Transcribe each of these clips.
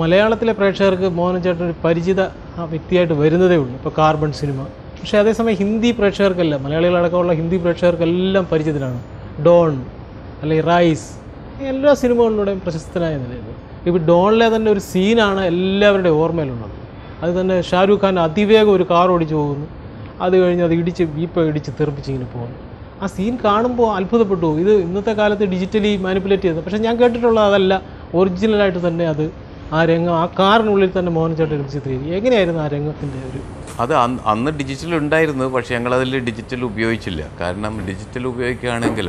മലയാളത്തിലെ പ്രേക്ഷകർക്ക് മോഹൻ ചേട്ടൻ ഒരു പരിചിത ആ വ്യക്തിയായിട്ട് വരുന്നതേ ഉള്ളൂ ഇപ്പോൾ കാർബൺ സിനിമ പക്ഷേ അതേസമയം ഹിന്ദി പ്രേക്ഷകർക്കല്ല മലയാളികളടക്കമുള്ള ഹിന്ദി പ്രേക്ഷകർക്കെല്ലാം പരിചിതനാണ് ഡോൺ അല്ലെങ്കിൽ റൈസ് എല്ലാ സിനിമകളിലൂടെയും പ്രശസ്തനായ നിലയിൽ ഇപ്പോൾ ഡോണിലെ തന്നെ ഒരു സീനാണ് എല്ലാവരുടെയും ഓർമ്മയിലുള്ളത് അത് തന്നെ ഷാരൂഖ് ഖാൻ അതിവേഗം ഒരു കാർ ഓടിച്ചു പോകുന്നു അത് കഴിഞ്ഞ് അത് ഇടിച്ച് വീപ്പ ഇടിച്ച് തെറിപ്പിച്ച് ഇങ്ങനെ പോകുന്നു ആ സീൻ കാണുമ്പോൾ അത്ഭുതപ്പെട്ടു പോകും. ഇത് ഇന്നത്തെ കാലത്ത് ഡിജിറ്റലി മാനിപ്പുലേറ്റ് ചെയ്തത് പക്ഷേ ഞാൻ കേട്ടിട്ടുള്ളത് അതല്ല ഒറിജിനലായിട്ട് തന്നെ അത് ആ രംഗം ആ കാറിനുള്ളിൽ തന്നെ മോഹൻ ചേട്ടൻ ചിത്രീകരിക്കും എങ്ങനെയായിരുന്നു ആ രംഗത്തിൻ്റെ ഒരു അത് അന്ന് അന്ന് ഡിജിറ്റൽ ഉണ്ടായിരുന്നു പക്ഷേ ഞങ്ങളതിൽ ഡിജിറ്റൽ ഉപയോഗിച്ചില്ല കാരണം ഡിജിറ്റൽ ഉപയോഗിക്കുകയാണെങ്കിൽ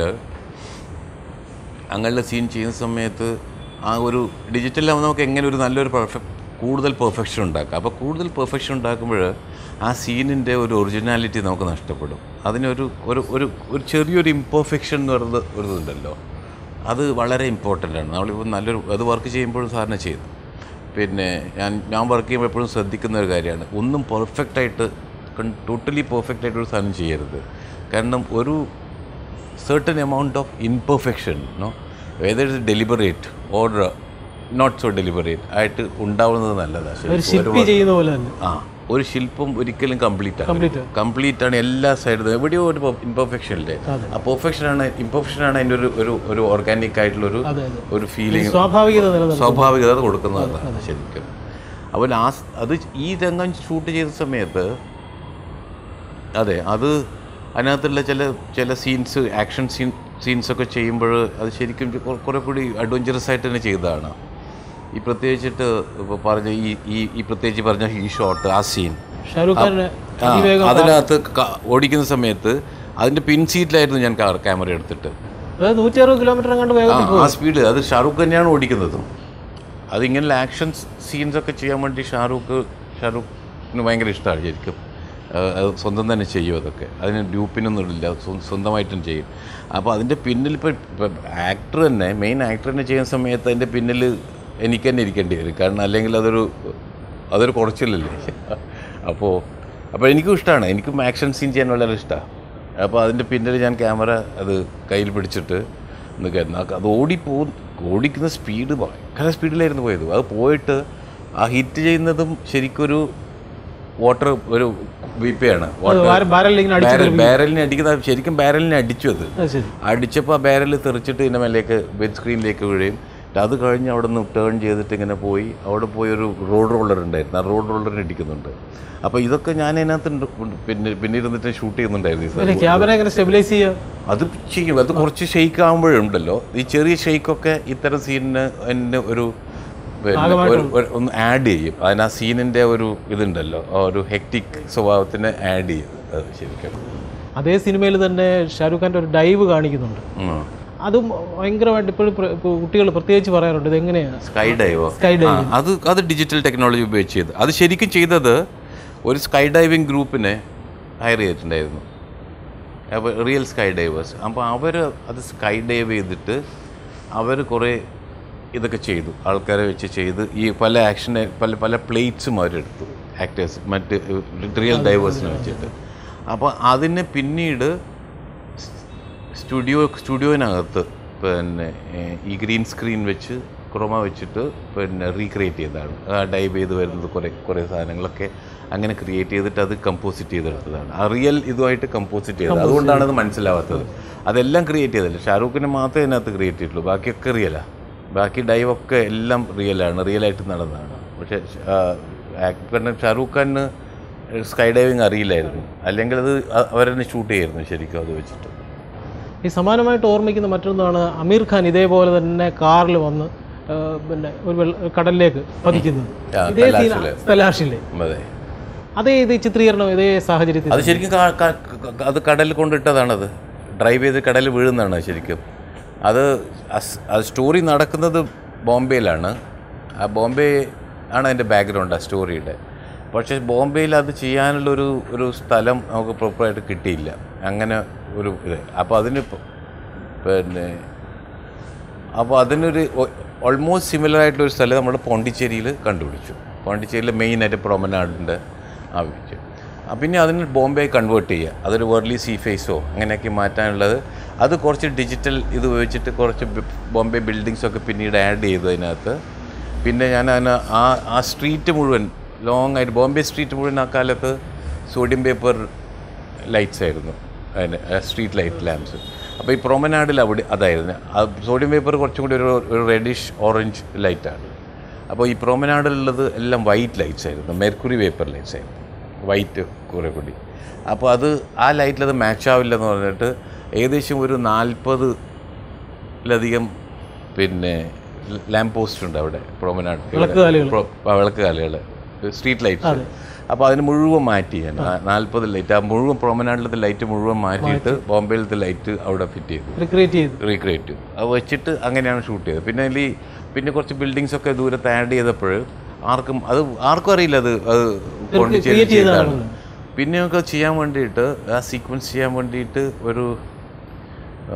അങ്ങനെയുള്ള സീൻ ചെയ്യുന്ന സമയത്ത് ആ ഒരു ഡിജിറ്റലാകുമ്പോൾ നമുക്ക് എങ്ങനെ ഒരു നല്ലൊരു പെർഫെക്റ്റ് കൂടുതൽ പെർഫെക്ഷൻ ഉണ്ടാക്കാം അപ്പോൾ കൂടുതൽ പെർഫെക്ഷൻ ഉണ്ടാക്കുമ്പോൾ ആ സീനിൻ്റെ ഒരു ഒറിജിനാലിറ്റി നമുക്ക് നഷ്ടപ്പെടും അതിനൊരു ഒരു ഒരു ഒരു ചെറിയൊരു ഇംപെർഫെക്ഷൻ എന്ന് പറയുന്നത് ഒരു ഇതുണ്ടല്ലോ അത് വളരെ ഇമ്പോർട്ടൻ്റ് ആണ് നമ്മളിപ്പോൾ നല്ലൊരു അത് വർക്ക് ചെയ്യുമ്പോഴും സാറിന് ചെയ്തു പിന്നെ ഞാൻ ഞാൻ വർക്ക് ചെയ്യുമ്പോൾ എപ്പോഴും ശ്രദ്ധിക്കുന്ന ഒരു കാര്യമാണ് ഒന്നും പെർഫെക്റ്റ് ആയിട്ട് ടോട്ടലി പെർഫെക്റ്റ് ആയിട്ട് ഒരു സാധനം ചെയ്യരുത് കാരണം ഒരു certain amount of imperfection no whether it's deliberate or uh, not so deliberate ആയിട്ട് ഉണ്ടാവുന്നത് നല്ലതാണ് ഒരു ശരിക്കും. ഒരു ശില്പി ചെയ്യുന്ന പോലെ തന്നെ ആ ഒരു ശില്പം ഒരിക്കലും കംപ്ലീറ്റ് ആണ് Complete. കംപ്ലീറ്റ് ആണ് എല്ലാ സൈഡിലും എവിടെയോ ഒരു ഇംപെർഫെക്ഷൻ ഇല്ലേ ആ പെർഫെക്ഷൻ ആണ് ഇംപെർഫെക്ഷൻ ആണ് അതിൻ്റെ ഒരു ഒരു ഒരു ഓർഗാനിക് ആയിട്ടുള്ള ഒരു അതെ അതെ ഒരു ഫീലിംഗ് സ്വാഭാവികത നിലനിർത്തും സ്വാഭാവികത കൊടുക്കുന്നതാണ് ശരിക്കും അപ്പോൾ ആ സ്- അത് ഈ രംഗം ഷൂട്ട് ചെയ്ത സമയത്ത് അതെ അത് അതിനകത്തുള്ള ചില ചില സീൻസ് ആക്ഷൻ സീൻ സീൻസൊക്കെ ചെയ്യുമ്പോൾ അത് ശരിക്കും കൊ- കുറെ കൂടി അഡ്വഞ്ചറസ് ആയിട്ട് തന്നെ ചെയ്തതാണ് ഈ പ്രത്യേകിച്ചിട്ട് ഇപ്പോൾ പറഞ്ഞ ഈ ഈ ഈ പ്രത്യേകിച്ച് പറഞ്ഞ ഈ ഷോട്ട് ആ സീൻ ഷാരൂഖ് ഖാനെ ആ, അതിവേഗം അതിനകത്ത് ക- ഓടിക്കുന്ന സമയത്ത് അതിൻ്റെ പിൻ സീറ്റിലായിരുന്നു ഞാൻ കാർ ക്യാമറ എടുത്തിട്ട് അതായത് നൂറ്റി അറുപത് കിലോമീറ്റർ അങ്ങോട്ട് ആ വേഗം ആ സ്പീഡ് അത് ഷാറൂഖ് തന്നെയാണ് ഓടിക്കുന്നത് അതിങ്ങനെയുള്ള ആക്ഷൻ സീൻസ് ഒക്കെ ചെയ്യാൻ വേണ്ടി ഷാറൂഖ് ഷാറൂഖിന് ഭയങ്കര ഇഷ്ടമാണ് ശരിക്കും ആ, അത് സ്വന്തം തന്നെ ചെയ്യും അതൊക്കെ അതിന് ഡ്യൂപ്പിനൊന്നും ഇടില്ല സ്വ- സ്വന്തമായിട്ടും ചെയ്യും അപ്പോൾ അതിൻ്റെ പിന്നിൽ ഇപ്പോൾ ആക്ടർ തന്നെ മെയിൻ ആക്ടർ തന്നെ ചെയ്യുന്ന സമയത്ത് അതിൻ്റെ പിന്നിൽ എനിക്ക് തന്നെ ഇരിക്കേണ്ടി വരും കാരണം അല്ലെങ്കിൽ അതൊരു അതൊരു കുറച്ചില്ലല്ലേ അപ്പോൾ അപ്പോൾ എനിക്കും ഇഷ്ടമാണ് എനിക്കും ആക്ഷൻ സീൻ ചെയ്യാൻ വളരെ ഇഷ്ടമാണ് അപ്പോൾ അതിൻ്റെ പിന്നിൽ ഞാൻ ക്യാമറ അത് കയ്യിൽ പിടിച്ചിട്ട് നിൽക്കായിരുന്നു ആ- അത് ഓടിപ്പോ ഓടിക്കുന്ന സ്പീഡ് ഭയങ്കര സ്പീഡിലായിരുന്നു പോയത് അത് പോയിട്ട് ആ ഹിറ്റ് ചെയ്യുന്നതും ശരിക്കൊരു വാട്ടർ ഒരു വിപ്പയാണ് ബാരലിൽ ഇങ്ങനെ അടിച്ചു ബാരലിനെ അടിക്കുന്ന ശരിക്കും ബാരലിനെ അടിച്ചു അത് അത് ശരി അടിച്ചപ്പോൾ ആ ബാരൽ തെറിച്ചിട്ട് ഇതിൻ്റെ മേലേക്ക് ബെഡ് സ്ക്രീനിലേക്ക് വീഴുകയും അത് കഴിഞ്ഞ് അവിടെ നിന്ന് ടേൺ ചെയ്തിട്ട് ഇങ്ങനെ പോയി അവിടെ പോയി ഒരു റോഡ് റോളർ ഉണ്ടായിരുന്നു ആ റോഡ് റോളറിനെ അടിക്കുന്നുണ്ട് അപ്പോൾ ഇതൊക്കെ ഞാൻ അതിനകത്ത് ഉണ്ട് പിന്നെ പിന്നെ ഇരുന്നിട്ട് ഷൂട്ട് ചെയ്യുന്നുണ്ടായിരുന്നു ഈ അല്ലേ സാധനം. ക്യാമറ എങ്ങനെ സ്റ്റെബിലൈസ് ചെയ്യാം അത് ചെയ്യും അത് കുറച്ച് ഷെയ്ക്ക് ആകുമ്പോഴുണ്ടല്ലോ ഈ ചെറിയ ഷെയ്ക്കൊക്കെ ഇത്തരം സീനിന് എന്നെ ഒരു പിന്നെ ഒരു- ഒരു- ഒന്ന് ആഡ് ചെയ്യും അതിന് ആ സീനിൻ്റെ ഒരു ഇതുണ്ടല്ലോ ആ ഒരു ഹെക്റ്റിക് സ്വഭാവത്തിന് ആഡ് ചെയ്യും അത് ശരിക്കും അതേ സിനിമയിൽ തന്നെ ഷാരൂഖ് ഖാൻ്റെ ഒരു ഡൈവ് കാണിക്കുന്നുണ്ട് ഉം. അതും ഭയങ്കരമായിട്ട് ഇപ്പോഴും കുട്ടികൾ പ്രത്യേകിച്ച് പറയാറുണ്ട് ഇതെങ്ങനെയാണ് സ്കൈ ഡൈവോ സ്കൈ ആ, അത് അത് ഡിജിറ്റൽ ടെക്നോളജി ഉപയോഗിച്ച് ചെയ്ത് അത് ശരിക്കും ചെയ്തത് ഒരു സ്കൈ ഡൈവിംഗ് ഗ്രൂപ്പിനെ ഹയർ ചെയ്തിട്ടുണ്ടായിരുന്നു അപ്പോൾ റിയൽ സ്കൈ ഡൈവേഴ്സ് അപ്പോൾ അവർ അത് സ്കൈ ഡൈവ് ചെയ്തിട്ട് അവർ കുറേ ഇതൊക്കെ ചെയ്തു ആൾക്കാരെ വെച്ച് ചെയ്ത് ഈ പല ആക്ഷൻ പല പല പ്ലേറ്റ്സും അവരെടുത്തു ആക്ടേഴ്സ് മറ്റ് റിയൽ ഡൈവേഴ്സിനെ വെച്ചിട്ട് അപ്പോൾ അതിനെ പിന്നീട് സ്റ്റുഡിയോ സ്റ്റുഡിയോനകത്ത് പിന്നെ ഏഹ്, ഈ ഗ്രീൻ സ്ക്രീൻ വെച്ച് ക്രോമ വെച്ചിട്ട് പിന്നെ റീക്രിയേറ്റ് ചെയ്തതാണ് ആ ഡൈവ് ചെയ്ത് വരുന്നത് കുറേ കുറേ സാധനങ്ങളൊക്കെ അങ്ങനെ ക്രിയേറ്റ് ചെയ്തിട്ട് അത് കമ്പോസിറ്റ് ചെയ്തെടുത്തതാണ് ആ റിയൽ ഇതുമായിട്ട് കമ്പോസിറ്റ് ചെയ്തത് അതുകൊണ്ടാണ് അത് മനസ്സിലാവാത്തത് അതെല്ലാം ക്രിയേറ്റ് ചെയ്തല്ല ഷാറൂഖിനെ മാത്രമേ അതിനകത്ത് ക്രിയേറ്റ് ചെയ്തിട്ടുള്ളൂ ബാക്കിയൊക്കെ റിയലാണ് ബാക്കി ഡൈവൊക്കെ എല്ലാം റിയലാണ് റിയലായിട്ട് നടന്നതാണ് പക്ഷേ ആ, ആക്- കാരണം ഷാറൂഖ് ഖാന് സ്കൈ ഡൈവിങ് അറിയില്ലായിരുന്നു അല്ലെങ്കിൽ അത് അ- അവരെന്നെ ഷൂട്ട് ചെയ്യായിരുന്നു ശരിക്കും അത് വെച്ചിട്ട് ഈ സമാനമായിട്ട് ഓർമ്മിക്കുന്ന മറ്റൊന്നാണ് അമീർ ഖാൻ ഇതേപോലെ തന്നെ കാറിൽ വന്ന് ആ, പിന്നെ ഒരു വെള്ള- കടലിലേക്ക് പതിക്കുന്നത് ആ, ഇതേ സീൻ തലാഷില്. തലാഷിലെ അതെ അതേ ഇത് ചിത്രീകരണം ഇതേ സാഹചര്യത്തിൽ അത് ശരിക്കും കാ- കാ- ക- അത് കടലിൽ കൊണ്ടിട്ടതാണത് ഡ്രൈവ് ചെയ്ത് കടലിൽ വീഴുന്നതാണ് ശരിക്കും അത് അസ്- അത് സ്റ്റോറി നടക്കുന്നത് ബോംബെയിലാണ് ആ ബോംബെ ആണ് അതിൻ്റെ ബാക്ക്ഗ്രൗണ്ട് ആ സ്റ്റോറിയുടെ പക്ഷേ ബോംബെയിൽ അത് ചെയ്യാനുള്ളൊരു ഒരു സ്ഥലം നമുക്ക് പ്രോപ്പറായിട്ട് കിട്ടിയില്ല അങ്ങനെ ഒരു ഇത് അപ്പോൾ അതിന് പ- പിന്നെ അപ്പോൾ അതിനൊരു ഓൾമോസ്റ്റ് സിമിലർ ആയിട്ടുള്ള ഒരു സ്ഥലം നമ്മൾ പോണ്ടിച്ചേരിയിൽ കണ്ടുപിടിച്ചു പോണ്ടിച്ചേരിയിൽ മെയിനായിട്ട് പ്രൊമനാഡിൻ്റെ ആവശ്യം ആ, പിന്നെ അതിന് ബോംബെ കൺവേർട്ട് ചെയ്യുക അതൊരു വേർലി സീ ഫേസോ അങ്ങനെയൊക്കെ മാറ്റാനുള്ളത് അത് കുറച്ച് ഡിജിറ്റൽ ഇത് ഉപയോഗിച്ചിട്ട് കുറച്ച് ബി- ബോംബെ ബിൽഡിങ്സൊക്കെ പിന്നീട് ആഡ് ചെയ്തു അതിനകത്ത് പിന്നെ ഞാൻ അതിന് ആ ആ സ്ട്രീറ്റ് മുഴുവൻ ലോങ് ആയിട്ട് ബോംബെ സ്ട്രീറ്റ് മുഴുവൻ ആ കാലത്ത് സോഡിയം പേപ്പർ ലൈറ്റ്സ് ആയിരുന്നു അതിന് സ്ട്രീറ്റ് ലൈറ്റ് ലാമ്പ്സ് അപ്പോൾ ഈ പ്രൊമനാഡിൽ അവിടെ അതായിരുന്നു ആ സോഡിയം പേപ്പർ കുറച്ചും കൂടി ഒരു ഒരു റെഡിഷ് ഓറഞ്ച് ലൈറ്റാണ് അപ്പോൾ ഈ പ്രൊമനാഡിലുള്ളത് എല്ലാം വൈറ്റ് ലൈറ്റ്സ് ആയിരുന്നു മെർക്കുറി പേപ്പർ ലൈറ്റ്സ് ആയിരുന്നു വൈറ്റ് കുറേ കൂടി അപ്പോൾ അത് ആ ലൈറ്റിൽ അത് മാച്ച് ആവില്ലെന്ന് പറഞ്ഞിട്ട് ഏകദേശം ഒരു നാൽപ്പതിലധികം പിന്നെ ലാമ്പ് പോസ്റ്റ് ഉണ്ട് അവിടെ പ്രൊമനാഡ് വിളക്കുകാലുകൾ. വിളക്ക് കാലുകൾ സ്ട്രീറ്റ് ലൈറ്റ്സ് അപ്പോൾ അതിന് മുഴുവൻ മാറ്റി ഞാൻ നാൽപ്പത് ലൈറ്റ് ആ മുഴുവൻ പ്രൊമനാഡിലത്തെ ലൈറ്റ് മുഴുവൻ മാറ്റിയിട്ട് ബോംബെയിലത്തെ ലൈറ്റ് അവിടെ ഫിറ്റ് ചെയ്തു റിക്രിയേറ്റ് ചെയ്തു റീക്രിയേറ്റ് അത് വെച്ചിട്ട് അങ്ങനെയാണ് ഷൂട്ട് ചെയ്തത് പിന്നെ അതിൽ ഈ പിന്നെ കുറച്ച് ബിൽഡിങ്സ് ഒക്കെ ദൂരത്ത് ആഡ് ചെയ്തപ്പോൾ ആർക്കും അത് ആർക്കും അറിയില്ല അത് അത് കൊണ്ട് ചെയ്ത് create ചെയ്തതാണ്. ചെയ്തതാണ് പിന്നെ നമുക്ക് അത് ചെയ്യാൻ വേണ്ടിയിട്ട് ആ സീക്വൻസ് ചെയ്യാൻ വേണ്ടിയിട്ട് ഒരു ആ,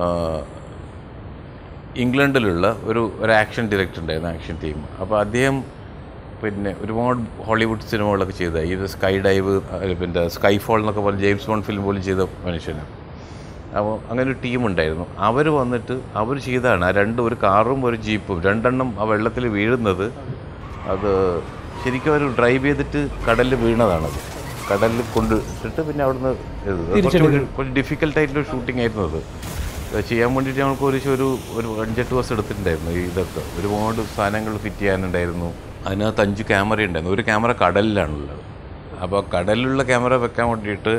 ഇംഗ്ലണ്ടിലുള്ള ഒരു ഒരു ആക്ഷൻ ഡയറക്ടർ ഉണ്ടായിരുന്നു ആക്ഷൻ ടീം അപ്പോൾ അദ്ദേഹം പിന്നെ ഒരുപാട് ഹോളിവുഡ് സിനിമകളൊക്കെ ചെയ്ത ഇത് സ്കൈ ഡൈവ് പിന്നെ സ്കൈ ഫോൾ എന്നൊക്കെ പറഞ്ഞ് ജെയിംസ് ബോണ്ട് ഫിലിം പോലും ചെയ്ത മനുഷ്യനാണ് അപ്പോൾ അങ്ങനെ ഒരു ടീം ഉണ്ടായിരുന്നു അവർ വന്നിട്ട് അവർ ചെയ്തതാണ് ആ രണ്ട് ഒരു കാറും ഒരു ജീപ്പും രണ്ടെണ്ണം ആ വെള്ളത്തിൽ വീഴുന്നത് അത് ശരിക്കും അവർ ഡ്രൈവ് ചെയ്തിട്ട് കടലിൽ വീണതാണത് കടലിൽ കൊണ്ട് ഇട്ടിട്ട് പിന്നെ അവിടുന്ന് ഇത് കുറച്ചുകൂടി കുറച്ച് ഡിഫിക്കൽട്ടായിട്ടുള്ള ഷൂട്ടിംഗ് ആയിരുന്നു അത് അത് ചെയ്യാൻ വേണ്ടിയിട്ട് ഞങ്ങൾക്ക് ഒരു ഒരു ഒരു അഞ്ചെട്ട് ദിവസം എടുത്തിട്ടുണ്ടായിരുന്നു ഈ ഇതൊക്കെ ഒരുപാട് സാധനങ്ങൾ ഫിറ്റ് ചെയ്യാനുണ്ടായിരുന്നു അതിനകത്ത് അഞ്ച് ക്യാമറ ഉണ്ടായിരുന്നു ഒരു ക്യാമറ കടലിലാണുള്ളത് അപ്പോൾ കടലിലുള്ള ക്യാമറ വെക്കാൻ വേണ്ടിയിട്ട്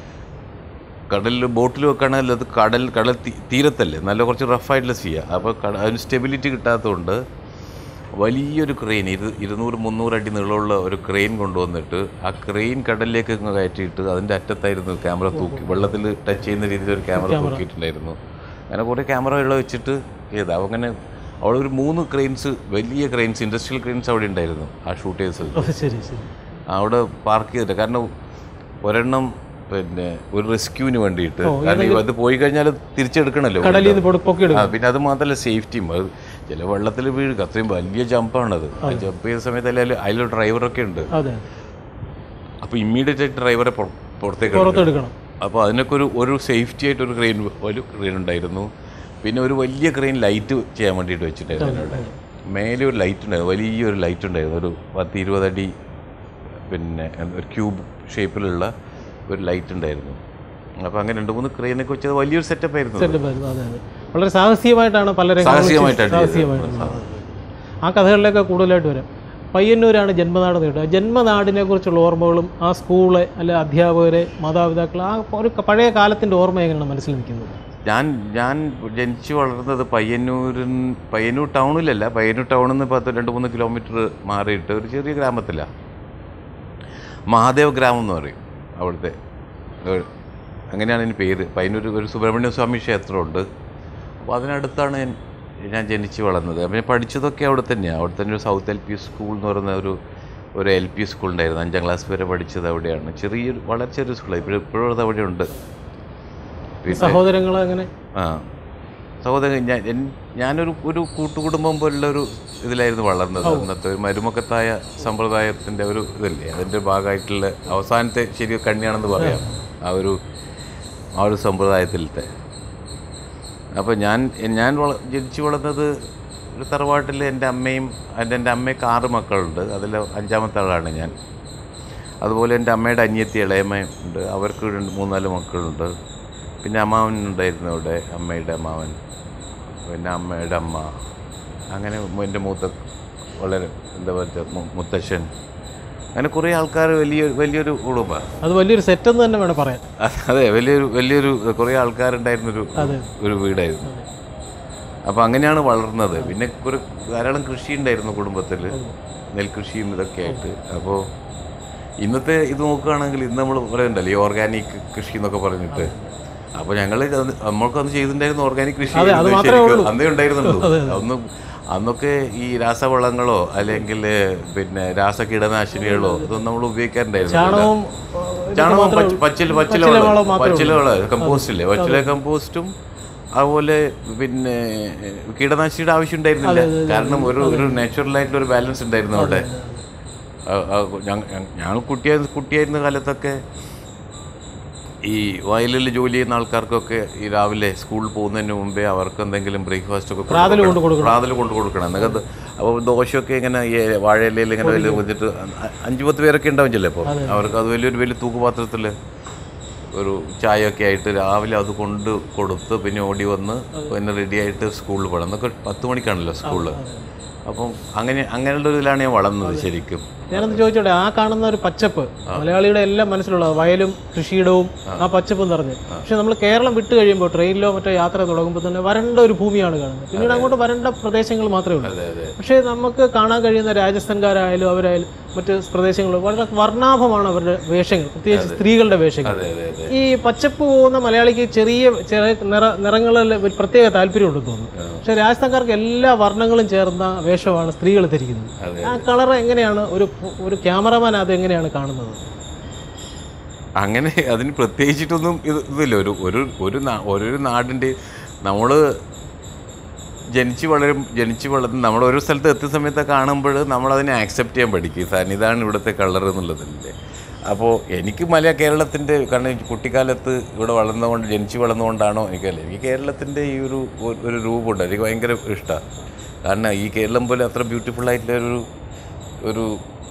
കടലിൽ ബോട്ടിൽ വെക്കുകയാണെങ്കിൽ അത് കടൽ കടൽ തീ- തീരത്തല്ലേ നല്ല കുറച്ച് റഫായിട്ടുള്ള ചെയ്യുക അപ്പോൾ കട അതിന് സ്റ്റെബിലിറ്റി കിട്ടാത്തതുകൊണ്ട് വലിയൊരു ക്രെയിൻ ഇരു ഇരുന്നൂറ് മുന്നൂറ് അടി നീളമുള്ള ഒരു ക്രെയിൻ കൊണ്ടുവന്നിട്ട് ആ ക്രെയിൻ കടലിലേക്ക് ഇങ്ങ് കയറ്റിയിട്ട് അതിൻ്റെ അറ്റത്തായിരുന്നു ക്യാമറ തൂക്കി വെള്ളത്തിൽ ടച്ച് ചെയ്യുന്ന രീതിയിൽ ഒരു ക്യാമറ തൂക്കിയിട്ടുണ്ടായിരുന്നു അങ്ങനെ കുറേ ക്യാമറകൾ വെച്ചിട്ട് ചെയ്താ അങ്ങനെ അവിടെ ഒരു മൂന്ന് ക്രെയിൻസ് വലിയ ക്രെയിൻസ് ഇൻഡസ്ട്രിയൽ ക്രെയിൻസ് അവിടെ ഉണ്ടായിരുന്നു ആ ഷൂട്ട് ചെയ്ത സ്ഥലത്ത് ഓ, ശരി ശരി അവിടെ പാർക്ക് ചെയ്തിട്ട് കാരണം ഒരെണ്ണം പിന്നെ ഒരു റെസ്ക്യൂവിന് വേണ്ടിയിട്ട് കാരണം ഇവ അത് പോയി കഴിഞ്ഞാൽ തിരിച്ചെടുക്കണമല്ലോ കടലിൽ നിന്ന് പൊടി- പൊക്കിയെടുക്കും ആ പിന്നെ അത് മാത്രമല്ല സേഫ്റ്റിയും അത് ചില വെള്ളത്തിൽ വീഴുക അത്രയും വലിയ ജമ്പാണത് ജമ്പ് ചെയ്ത സമയത്ത് അല്ലെങ്കിൽ അതിലൊരു ഡ്രൈവറൊക്കെ ഉണ്ട് അതെ അപ്പോൾ ഇമ്മീഡിയറ്റ് ആയിട്ട് ഡ്രൈവറെ പുറ- പുറത്തേക്ക് എടുക്കും. പുറത്തെടുക്കണം അപ്പോൾ അതിനൊക്കെ ഒരു ഒരു സേഫ്റ്റി ആയിട്ട് ഒരു ക്രെയിൻ ഒരു ക്രെയിൻ ഉണ്ടായിരുന്നു പിന്നെ ഒരു വലിയ ക്രെയിൻ ലൈറ്റ് ചെയ്യാൻ വേണ്ടിയിട്ട് വെച്ചിട്ടായിരുന്നു അവിടെ മേലെ ഒരു ലൈറ്റ് ഉണ്ടായിരുന്നു വലിയൊരു ലൈറ്റ് ഉണ്ടായിരുന്നു ഒരു പത്ത് ഇരുപതടി പിന്നെ എന്താ ഒരു ക്യൂബ് ഷേപ്പിലുള്ള ഒരു ലൈറ്റ് ഉണ്ടായിരുന്നു അപ്പോൾ അങ്ങനെ രണ്ട് മൂന്ന് ക്രെയിനൊക്കെ വെച്ചത് വലിയൊരു സെറ്റപ്പ് ആയിരുന്നു അത്. സെറ്റപ്പ് ആയിരുന്നു അതെ അതെ വളരെ സാഹസികമായിട്ടാണ് പലരും സാഹസികമായിട്ടാണ് ചെയ്തത്. സാഹസികമായിട്ടാണ് ആ കഥകളിലൊക്കെ കൂടുതലായിട്ട് വരാം പയ്യന്നൂരാണ് ജന്മനാട് നേടുക ജന്മനാടിനെ കുറിച്ചുള്ള ഓർമ്മകളും ആ സ്കൂള് അല്ലെ അധ്യാപകരെ മാതാപിതാക്കൾ ആ ഒരു പഴയ കാലത്തിൻ്റെ ഓർമ്മ എങ്ങനെയാണ് മനസ്സിൽ നിൽക്കുന്നത് ഞാൻ ഞാൻ ജനിച്ചു വളർന്നത് പയ്യന്നൂരിൻ പയ്യന്നൂർ ടൗണിലല്ല പയ്യന്നൂർ ടൗണിൽ നിന്ന് പത്ത് രണ്ട് മൂന്ന് കിലോമീറ്റർ മാറിയിട്ട് ഒരു ചെറിയ ഗ്രാമത്തിലാണ് മഹാദേവ ഗ്രാമം എന്ന് പറയും അവിടുത്തെ ഒരു- അങ്ങനെയാണ് അതിന് പേര് പയ്യന്നൂർ ഒരു സുബ്രഹ്മണ്യ സ്വാമി ക്ഷേത്രമുണ്ട് അപ്പോൾ അതിനടുത്താണ് ഞാൻ ഞാൻ ജനിച്ച് വളർന്നത് അപ്പം ഞാൻ പഠിച്ചതൊക്കെ അവിടെ തന്നെയാണ് അവിടെ തന്നെ ഒരു സൗത്ത് എൽ പി സ്കൂൾ എന്ന് പറയുന്ന ഒരു ഒരു എൽ പി സ്കൂൾ ഉണ്ടായിരുന്നു അഞ്ചാം ക്ലാസ് വരെ പഠിച്ചത് അവിടെയാണ് ചെറിയൊരു വളരെ ചെറിയ സ്കൂളാണ് ഇപ്പോഴും ഇപ്പോഴും അത് അവിടെ ഉണ്ട് പിന്നെ സഹോദരങ്ങൾ അങ്ങനെ ആ സഹോദരൻ ഞാൻ എൻ- ഞാനൊരു ഒരു കൂട്ടുകുടുംബം പോലുള്ള ഒരു ഇതിലായിരുന്നു വളർന്നത് അന്നത്തെ ഒരു മരുമക്കത്തായ സമ്പ്രദായത്തിൻ്റെ ഒരു ഇതല്ലേ അതിൻ്റെ ഭാഗമായിട്ടുള്ള അവസാനത്തെ ശരി കണ്ണിയാണെന്ന് പറയാം ആ ഒരു ആ ഒരു സമ്പ്രദായത്തിലത്തെ അപ്പോൾ ഞാൻ ഞാൻ വള ജനിച്ചു വളർന്നത് ഒരു തറവാട്ടിൽ എൻ്റെ അമ്മയും എൻ്റെ എൻ്റെ അമ്മയ്ക്ക് ആറ് മക്കളുണ്ട് അതിൽ അഞ്ചാമത്തെ ആളാണ് ഞാൻ അതുപോലെ എൻ്റെ അമ്മയുടെ അനിയത്തി ഇളയമ്മ ഉണ്ട് അവർക്ക് രണ്ട് മൂന്നാല് മക്കളുണ്ട് പിന്നെ അമ്മാവൻ ഉണ്ടായിരുന്നു അവിടെ അമ്മയുടെ അമ്മാവൻ പിന്നെ അമ്മയുടെ അമ്മ അങ്ങനെ എൻ്റെ മൂത്ത വളരെ എന്താ പറയുക മുത്തശ്ശൻ അങ്ങനെ കുറേ ആൾക്കാർ വലിയ വലിയൊരു കുടുംബമാണ് അത് വലിയൊരു സെറ്റെന്ന് തന്നെ വേണം പറയാൻ അതെ വലിയൊരു വലിയൊരു കുറേ ആൾക്കാരുണ്ടായിരുന്നൊരു ഒരു വീടായിരുന്നു അപ്പോൾ അങ്ങനെയാണ് വളർന്നത് പിന്നെ കുറേ ധാരാളം കൃഷി ഉണ്ടായിരുന്നു കുടുംബത്തിൽ നെൽകൃഷിയും ഇതൊക്കെ ആയിട്ട് അപ്പോൾ ഇന്നത്തെ ഇത് നോക്കുകയാണെങ്കിൽ ഇന്ന് നമ്മൾ പറയുന്നുണ്ടല്ലോ ഈ ഓർഗാനിക് കൃഷി എന്നൊക്കെ പറഞ്ഞിട്ട് അപ്പോൾ ഞങ്ങൾ നമ്മൾക്കന്ന് ചെയ്തിട്ടുണ്ടായിരുന്നു ഓർഗാനിക് കൃഷി അതെ, അത് ആയിരുന്നു മാത്രമേ ശരിക്കും. ഉള്ളൂ. അന്നേ ഉണ്ടായിരുന്നുള്ളൂ അന്ന് അന്നൊക്കെ ഈ രാസവളങ്ങളോ അല്ലെങ്കിൽ പിന്നെ രാസകീടനാശിനികളോ ഇതൊന്നും നമ്മൾ ഉപയോഗിക്കാറുണ്ടായിരുന്നില്ല ചാണകവും ചാണകം പച്ച- പച്ചില പച്ചില പച്ചില വളം വളം മാത്രമേ പച്ചില വളം കമ്പോസ്റ്റ് ഇല്ലേ പച്ചില കമ്പോസ്റ്റും അതുപോലെ പിന്നെ കീടനാശിനിയുടെ ആവശ്യം ഉണ്ടായിരുന്നില്ല കാരണം ഒരു ഒരു നാച്ചുറൽ ആയിട്ടുള്ള ഒരു ബാലൻസ് ഉണ്ടായിരുന്നു അവിടെ ആ, ആ, ഞങ്ങ- ഞങ്ങ- ഞങ്ങൾ കുട്ടിയായ കുട്ടിയായിരുന്ന കാലത്തൊക്കെ ഈ വയലിൽ ജോലി ചെയ്യുന്ന ആൾക്കാർക്കൊക്കെ ഈ രാവിലെ സ്കൂളിൽ പോകുന്നതിന് മുമ്പേ അവർക്ക് എന്തെങ്കിലും ബ്രേക്ക്ഫാസ്റ്റ് ഒക്കെ പ്രാതൽ കൊണ്ട് കൊടുക്കണം. പ്രാതൽ കൊണ്ട് കൊടുക്കണം എന്നൊക്കെ അപ്പോൾ ദോശയൊക്കെ ഇങ്ങനെ ഈ വാഴയിലയിൽ ഇങ്ങനെ വലിയ വെച്ചിട്ട് അ- അഞ്ച് പത്ത് പേരൊക്കെ ഉണ്ടാവും ചിലപ്പോൾ അവർക്ക് അത് വലിയൊരു വലിയ തൂക്കുപാത്രത്തിൽ ഒരു ചായയൊക്കെ ആയിട്ട് രാവിലെ അത് കൊണ്ട് കൊടുത്ത് പിന്നെ ഓടി വന്ന് പിന്നെ റെഡി ആയിട്ട് സ്കൂളിൽ പോകണം എന്നൊക്കെ പത്ത് മണിക്കാണല്ലോ സ്കൂളിൽ അപ്പം അങ്ങനെ അങ്ങനെയുള്ള ഒരു ഇതിലാണ് ഞാൻ വളർന്നത് ശരിക്കും ഞാനൊന്ന് ചോദിച്ചോട്ടെ ആ കാണുന്ന ഒരു പച്ചപ്പ് മലയാളിയുടെ എല്ലാം മനസ്സിലുള്ളത് വയലും കൃഷിയിടവും ആ പച്ചപ്പ് നിറഞ്ഞ് പക്ഷെ നമ്മൾ കേരളം വിട്ട് കഴിയുമ്പോൾ ട്രെയിനിലോ മറ്റോ യാത്ര തുടങ്ങുമ്പോൾ തന്നെ വരണ്ട ഒരു ഭൂമിയാണ് കാണുന്നത് പിന്നീട് അങ്ങോട്ട് വരണ്ട പ്രദേശങ്ങൾ മാത്രമേ ഉള്ളൂ അതെ അതെ പക്ഷേ നമുക്ക് കാണാൻ കഴിയുന്ന രാജസ്ഥാൻകാരായാലും അവരായാലും മറ്റ് പ്രദേശങ്ങളും വളരെ വർണ്ണാഭമാണ് അവരുടെ വേഷങ്ങൾ പ്രത്യേകിച്ച് സ്ത്രീകളുടെ വേഷങ്ങൾ അതെ അതെ അതെ ഈ പച്ചപ്പ് പോകുന്ന മലയാളിക്ക് ചെറിയ ചെറിയ നിറ നിറങ്ങളിൽ ഒരു പ്രത്യേക താല്പര്യമുണ്ടെന്ന് തോന്നുന്നു പക്ഷെ രാജസ്ഥാൻകാർക്ക് എല്ലാ വർണ്ണങ്ങളും ചേർന്ന വേഷമാണ് സ്ത്രീകൾ ധരിക്കുന്നത് അതെ. ആ കളർ എങ്ങനെയാണ് ഒരു ഒരു ക്യാമറമാൻ അത് എങ്ങനെയാണ് കാണുന്നത് അങ്ങനെ അതിന് പ്രത്യേകിച്ചിട്ടൊന്നും ഇത് ഇതില്ല ഒരു ഒരു ഒരു നാ- ഓരോരു നാടിൻ്റെ നമ്മൾ ജനിച്ച് വളരും ജനിച്ച് വളർന്ന് നമ്മൾ ഓരോ സ്ഥലത്ത് എത്തിയ സമയത്ത് കാണുമ്പോൾ നമ്മളതിനെ ആക്സെപ്റ്റ് ചെയ്യാൻ പഠിക്കും സാധനം ഇതാണ് ഇവിടുത്തെ കളർ എന്നുള്ളതിൻ്റെ അപ്പോൾ എനിക്ക് മലയ കേരളത്തിൻ്റെ കാരണം ഈ കുട്ടിക്കാലത്ത് ഇവിടെ വളർന്നതുകൊണ്ട് ജനിച്ച് വളർന്നുകൊണ്ടാണോ എനിക്കല്ല എനിക്ക് കേരളത്തിൻ്റെ ഈ ഒരു ഒരു- ഒരു രൂപമുണ്ട് എനിക്ക് ഭയങ്കര ഇഷ്ടമാണ് കാരണം ഈ കേരളം പോലെ അത്ര ബ്യൂട്ടിഫുൾ ആയിട്ടുള്ള ഒരു ഒരു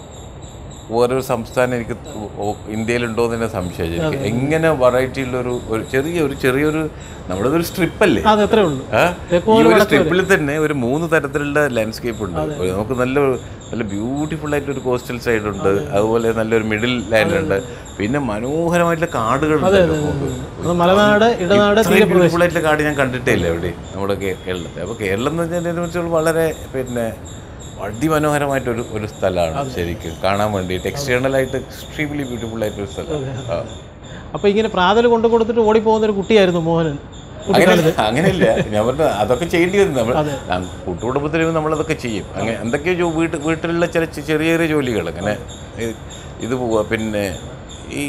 ഓരോ സംസ്ഥാനം എനിക്ക് ഓ- ഇന്ത്യയിലുണ്ടോ എന്ന് തന്നെ സംശയം എനിക്ക് എങ്ങനെ വെറൈറ്റി ഉള്ളൊരു ഒരു ചെറിയ ഒരു ചെറിയൊരു നമ്മുടെ ഒരു സ്ട്രിപ്പല്ലേ അത് എത്രേ ഉള്ളൂ ആ? തെക്ക് ഈ ഒരു സ്ട്രിപ്പിൽ തന്നെ ഒരു മൂന്ന് തരത്തിലുള്ള ലാൻഡ്സ്കേപ്പ് ഉണ്ട് ഒരു നമുക്ക് നല്ല നല്ല ബ്യൂട്ടിഫുൾ ആയിട്ട് ഒരു കോസ്റ്റൽ സൈഡ് ഉണ്ട് അതുപോലെ നല്ലൊരു മിഡിൽ ലാൻഡ് ഉണ്ട് പിന്നെ മനോഹരമായിട്ടുള്ള കാടുകൾ അത് മലനാട് ഇടനാട് ബ്യൂട്ടിഫുൾ ആയിട്ടുള്ള കാട് ഞാൻ കണ്ടിട്ടേ ഇല്ല എവിടെ നമ്മുടെ കേ- കേരളത്തിൽ അപ്പോൾ കേരളം എന്ന് വെച്ചാൽ എന്നെ വെച്ചാൽ വളരെ പിന്നെ അതിമനോഹരമായിട്ടൊരു ഒരു സ്ഥലമാണ് ശരിക്കും കാണാൻ വേണ്ടിയിട്ട് എക്സ്റ്റേണലായിട്ട് എക്സ്ട്രീംലി ബ്യൂട്ടിഫുൾ ആയിട്ടൊരു സ്ഥലം ആ. അപ്പൊ ഇങ്ങനെ പ്രാതൽ കൊണ്ടു കൊടുത്തിട്ട് ഓടിപ്പോകുന്ന ഒരു കുട്ടിയായിരുന്നു മോഹനൻ അങ്ങനെ അങ്ങനെയില്ല ഞാൻ പറഞ്ഞ അതൊക്കെ ചെയ്യേണ്ടി വരും നമ്മൾ കൂട്ടുകുടുംബത്തിൽ നമ്മളതൊക്കെ ചെയ്യും അങ്ങനെ എന്തൊക്കെയോ ജോ- വീട്ട് വീട്ടിലുള്ള ചില ചെ- ചെറിയ ചെറിയ ജോലികൾ അങ്ങനെ ഇത് ഇത് പോവുക പിന്നെ ഈ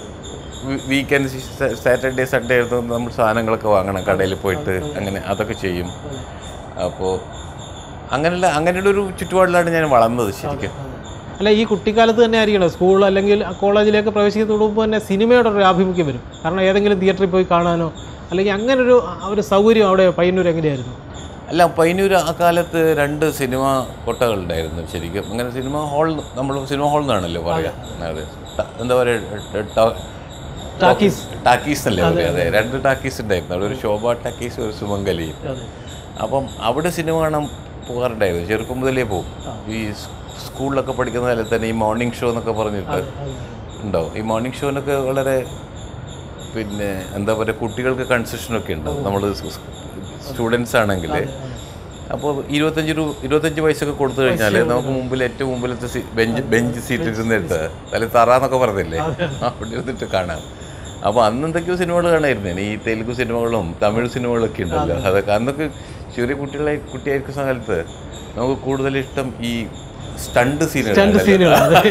വീക്കെൻഡ് സാറ്റർഡേ സൺഡേ ആയിരുന്നു നമ്മൾ സാധനങ്ങളൊക്കെ വാങ്ങണം കടയിൽ പോയിട്ട് അങ്ങനെ അതൊക്കെ ചെയ്യും അപ്പോൾ അങ്ങനെയുള്ള അങ്ങനെയുള്ള ഒരു ചുറ്റുപാടിലാണ് ഞാൻ വളർന്നത് ശരിക്കും അല്ല ഈ കുട്ടിക്കാലത്ത് തന്നെ ആയിരിക്കണം സ്കൂൾ അല്ലെങ്കിൽ കോളേജിലേക്ക് പ്രവേശിക്കുന്നതിന് മുമ്പ് തന്നെ സിനിമയുടെ ഒരു ആഭിമുഖ്യം വരും കാരണം ഏതെങ്കിലും തിയേറ്ററിൽ പോയി കാണാനോ അല്ലെങ്കിൽ അങ്ങനെ ഒരു ആ ഒരു സൗകര്യം അവിടെ പയ്യന്നൂർ എങ്ങനെയായിരുന്നു അല്ല പയ്യന്നൂർ ആ കാലത്ത് രണ്ട് സിനിമ കൊട്ടകളുണ്ടായിരുന്നു ശരിക്കും അങ്ങനെ സിനിമ ഹാൾ നമ്മൾ സിനിമ ഹാൾ എന്നാണല്ലോ പറയാ അതെ ട- എന്താ പറയുക ടാക്കീസ് ടാക്കീസ് അല്ലേ പറയാ അതെ രണ്ട് ടാക്കീസ് ഉണ്ടായിരുന്നു അവിടെ ഒരു ശോഭ ടാക്കീസ് ഒരു സുമംഗലിയും അതെ അപ്പം അവിടെ സിനിമ കാണാൻ പോകാറുണ്ടായിരുന്നു ചെറുപ്പം മുതലേ പോകും ഈ സ് സ്കൂളിലൊക്കെ പഠിക്കുന്ന കാലത്ത് തന്നെ ഈ മോർണിംഗ് ഷോ എന്നൊക്കെ പറഞ്ഞിട്ട് ഉണ്ടാവും ഈ മോർണിംഗ് ഷോനൊക്കെ വളരെ പിന്നെ എന്താ പറയുക കുട്ടികൾക്ക് കൺസെഷനൊക്കെ ഉണ്ടാവും നമ്മൾ സ്റ്റുഡൻസ് ആണെങ്കിൽ അപ്പോൾ ഇരുപത്തഞ്ച് രൂപ ഇരുപത്തഞ്ച് വയസ്സൊക്കെ കൊടുത്തു കഴിഞ്ഞാൽ നമുക്ക് മുമ്പിൽ ഏറ്റവും മുമ്പിലത്തെ സീ- ബെഞ്ച് ബെഞ്ച് സീറ്റ് ഇരുന്നിട്ട് അല്ലെ തറാന്നൊക്കെ പറഞ്ഞില്ലേ അവിടെ ഇരുന്നിട്ട് കാണാം അപ്പോൾ അന്ന് എന്തൊക്കെയോ സിനിമകൾ കാണായിരുന്നു ഈ തെലുഗു സിനിമകളും തമിഴ് സിനിമകളൊക്കെ ഉണ്ടല്ലോ അതൊക്കെ അന്നൊക്കെ ചെറിയ കുട്ടികളെ കുട്ടിയായിരിക്കുന്ന കാലത്ത് നമുക്ക് കൂടുതൽ ഇഷ്ടം ഈ സ്റ്റണ്ട് രണ്ട് സീനുകൾ സീനുകൾ അതെ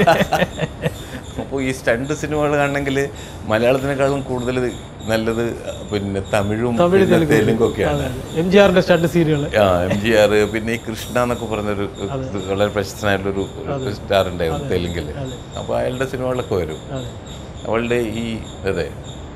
അപ്പോൾ ഈ സ്റ്റണ്ട് സിനിമകൾ കാണണമെങ്കിൽ മലയാളത്തിനേക്കാളും കൂടുതൽ നല്ലത് പിന്നെ തമിഴും പിന്നെ തെലുങ്കും ഒക്കെയാണ് എം ജി ആറിന്റെ സ്റ്റണ്ട് സീനുകൾ ആ എം ജി ആർ പിന്നെ ഈ കൃഷ്ണ എന്നൊക്കെ പറഞ്ഞൊരു ഇത് വളരെ പ്രശസ്തനായിട്ടുള്ളൊരു ഒരു സ്റ്റാർ ഉണ്ടായിരുന്നു തെലുങ്കിൽ അപ്പോൾ അയാളുടെ സിനിമകളൊക്കെ വരും അതെ അവളുടെ ഈ അതെ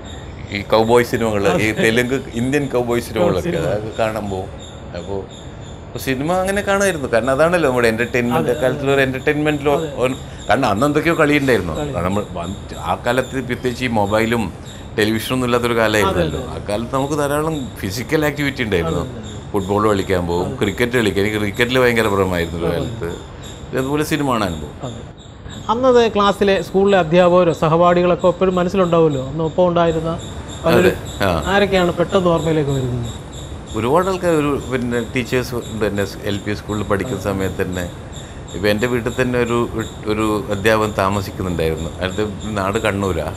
ഈ കൗബോയ് സിനിമകൾ ഈ തെലുങ്ക് ഇന്ത്യൻ കൗബോയ് സിനിമകളൊക്കെ അതൊക്കെ കാണുമ്പോൾ അപ്പോൾ സിനിമ അങ്ങനെ കാണുമായിരുന്നു കാരണം അതാണല്ലോ നമ്മുടെ എന്റർടൈൻമെന്റ് കാലത്തിൽ ഒരു എന്റർടൈൻമെന്റിലോ കാരണം അന്ന് എന്തൊക്കെയോ കളി ഉണ്ടായിരുന്നു കാരണം നമ്മൾ വന്ന് ആ കാലത്ത് പ്രത്യേകിച്ച് ഈ മൊബൈലും ടെലിവിഷനൊന്നും ഇല്ലാത്തൊരു കാലമായിരുന്നല്ലോ ആ കാലത്ത് നമുക്ക് ധാരാളം ഫിസിക്കൽ ആക്ടിവിറ്റി ഉണ്ടായിരുന്നു ഫുട്ബോൾ കളിക്കാൻ പോകും ക്രിക്കറ്റ് കളിക്കാൻ എനിക്ക് ക്രിക്കറ്റിൽ ഭയങ്കര ഭ്രമമായിരുന്നു ഒരു കാലത്ത് അതുപോലെ സിനിമ കാണാൻ പോകും അതെ അന്നത് ക്ലാസ്സിലെ സ്കൂളിലെ അധ്യാപകരോ സഹപാഠികളൊക്കെ എപ്പോഴും മനസ്സിലുണ്ടാവുമല്ലോ അന്ന് ഒപ്പം ഉണ്ടായിരുന്ന പലരും ആ ആരൊക്കെയാണ് പെട്ടെന്ന് ഓർമ്മയിലേക്ക് വരുന്നത് ഒരുപാട് ആൾക്കാർ ഒരു പിന്നെ ടീച്ചേഴ്സ് ഉണ്ട് തന്നെ എൽ പി സ്കൂളിൽ പഠിക്കുന്ന സമയത്ത് തന്നെ ഇപ്പം എൻ്റെ വീട്ടിൽ തന്നെ ഒരു ഒരു അധ്യാപകൻ താമസിക്കുന്നുണ്ടായിരുന്നു അടുത്ത നാട് കണ്ണൂരാ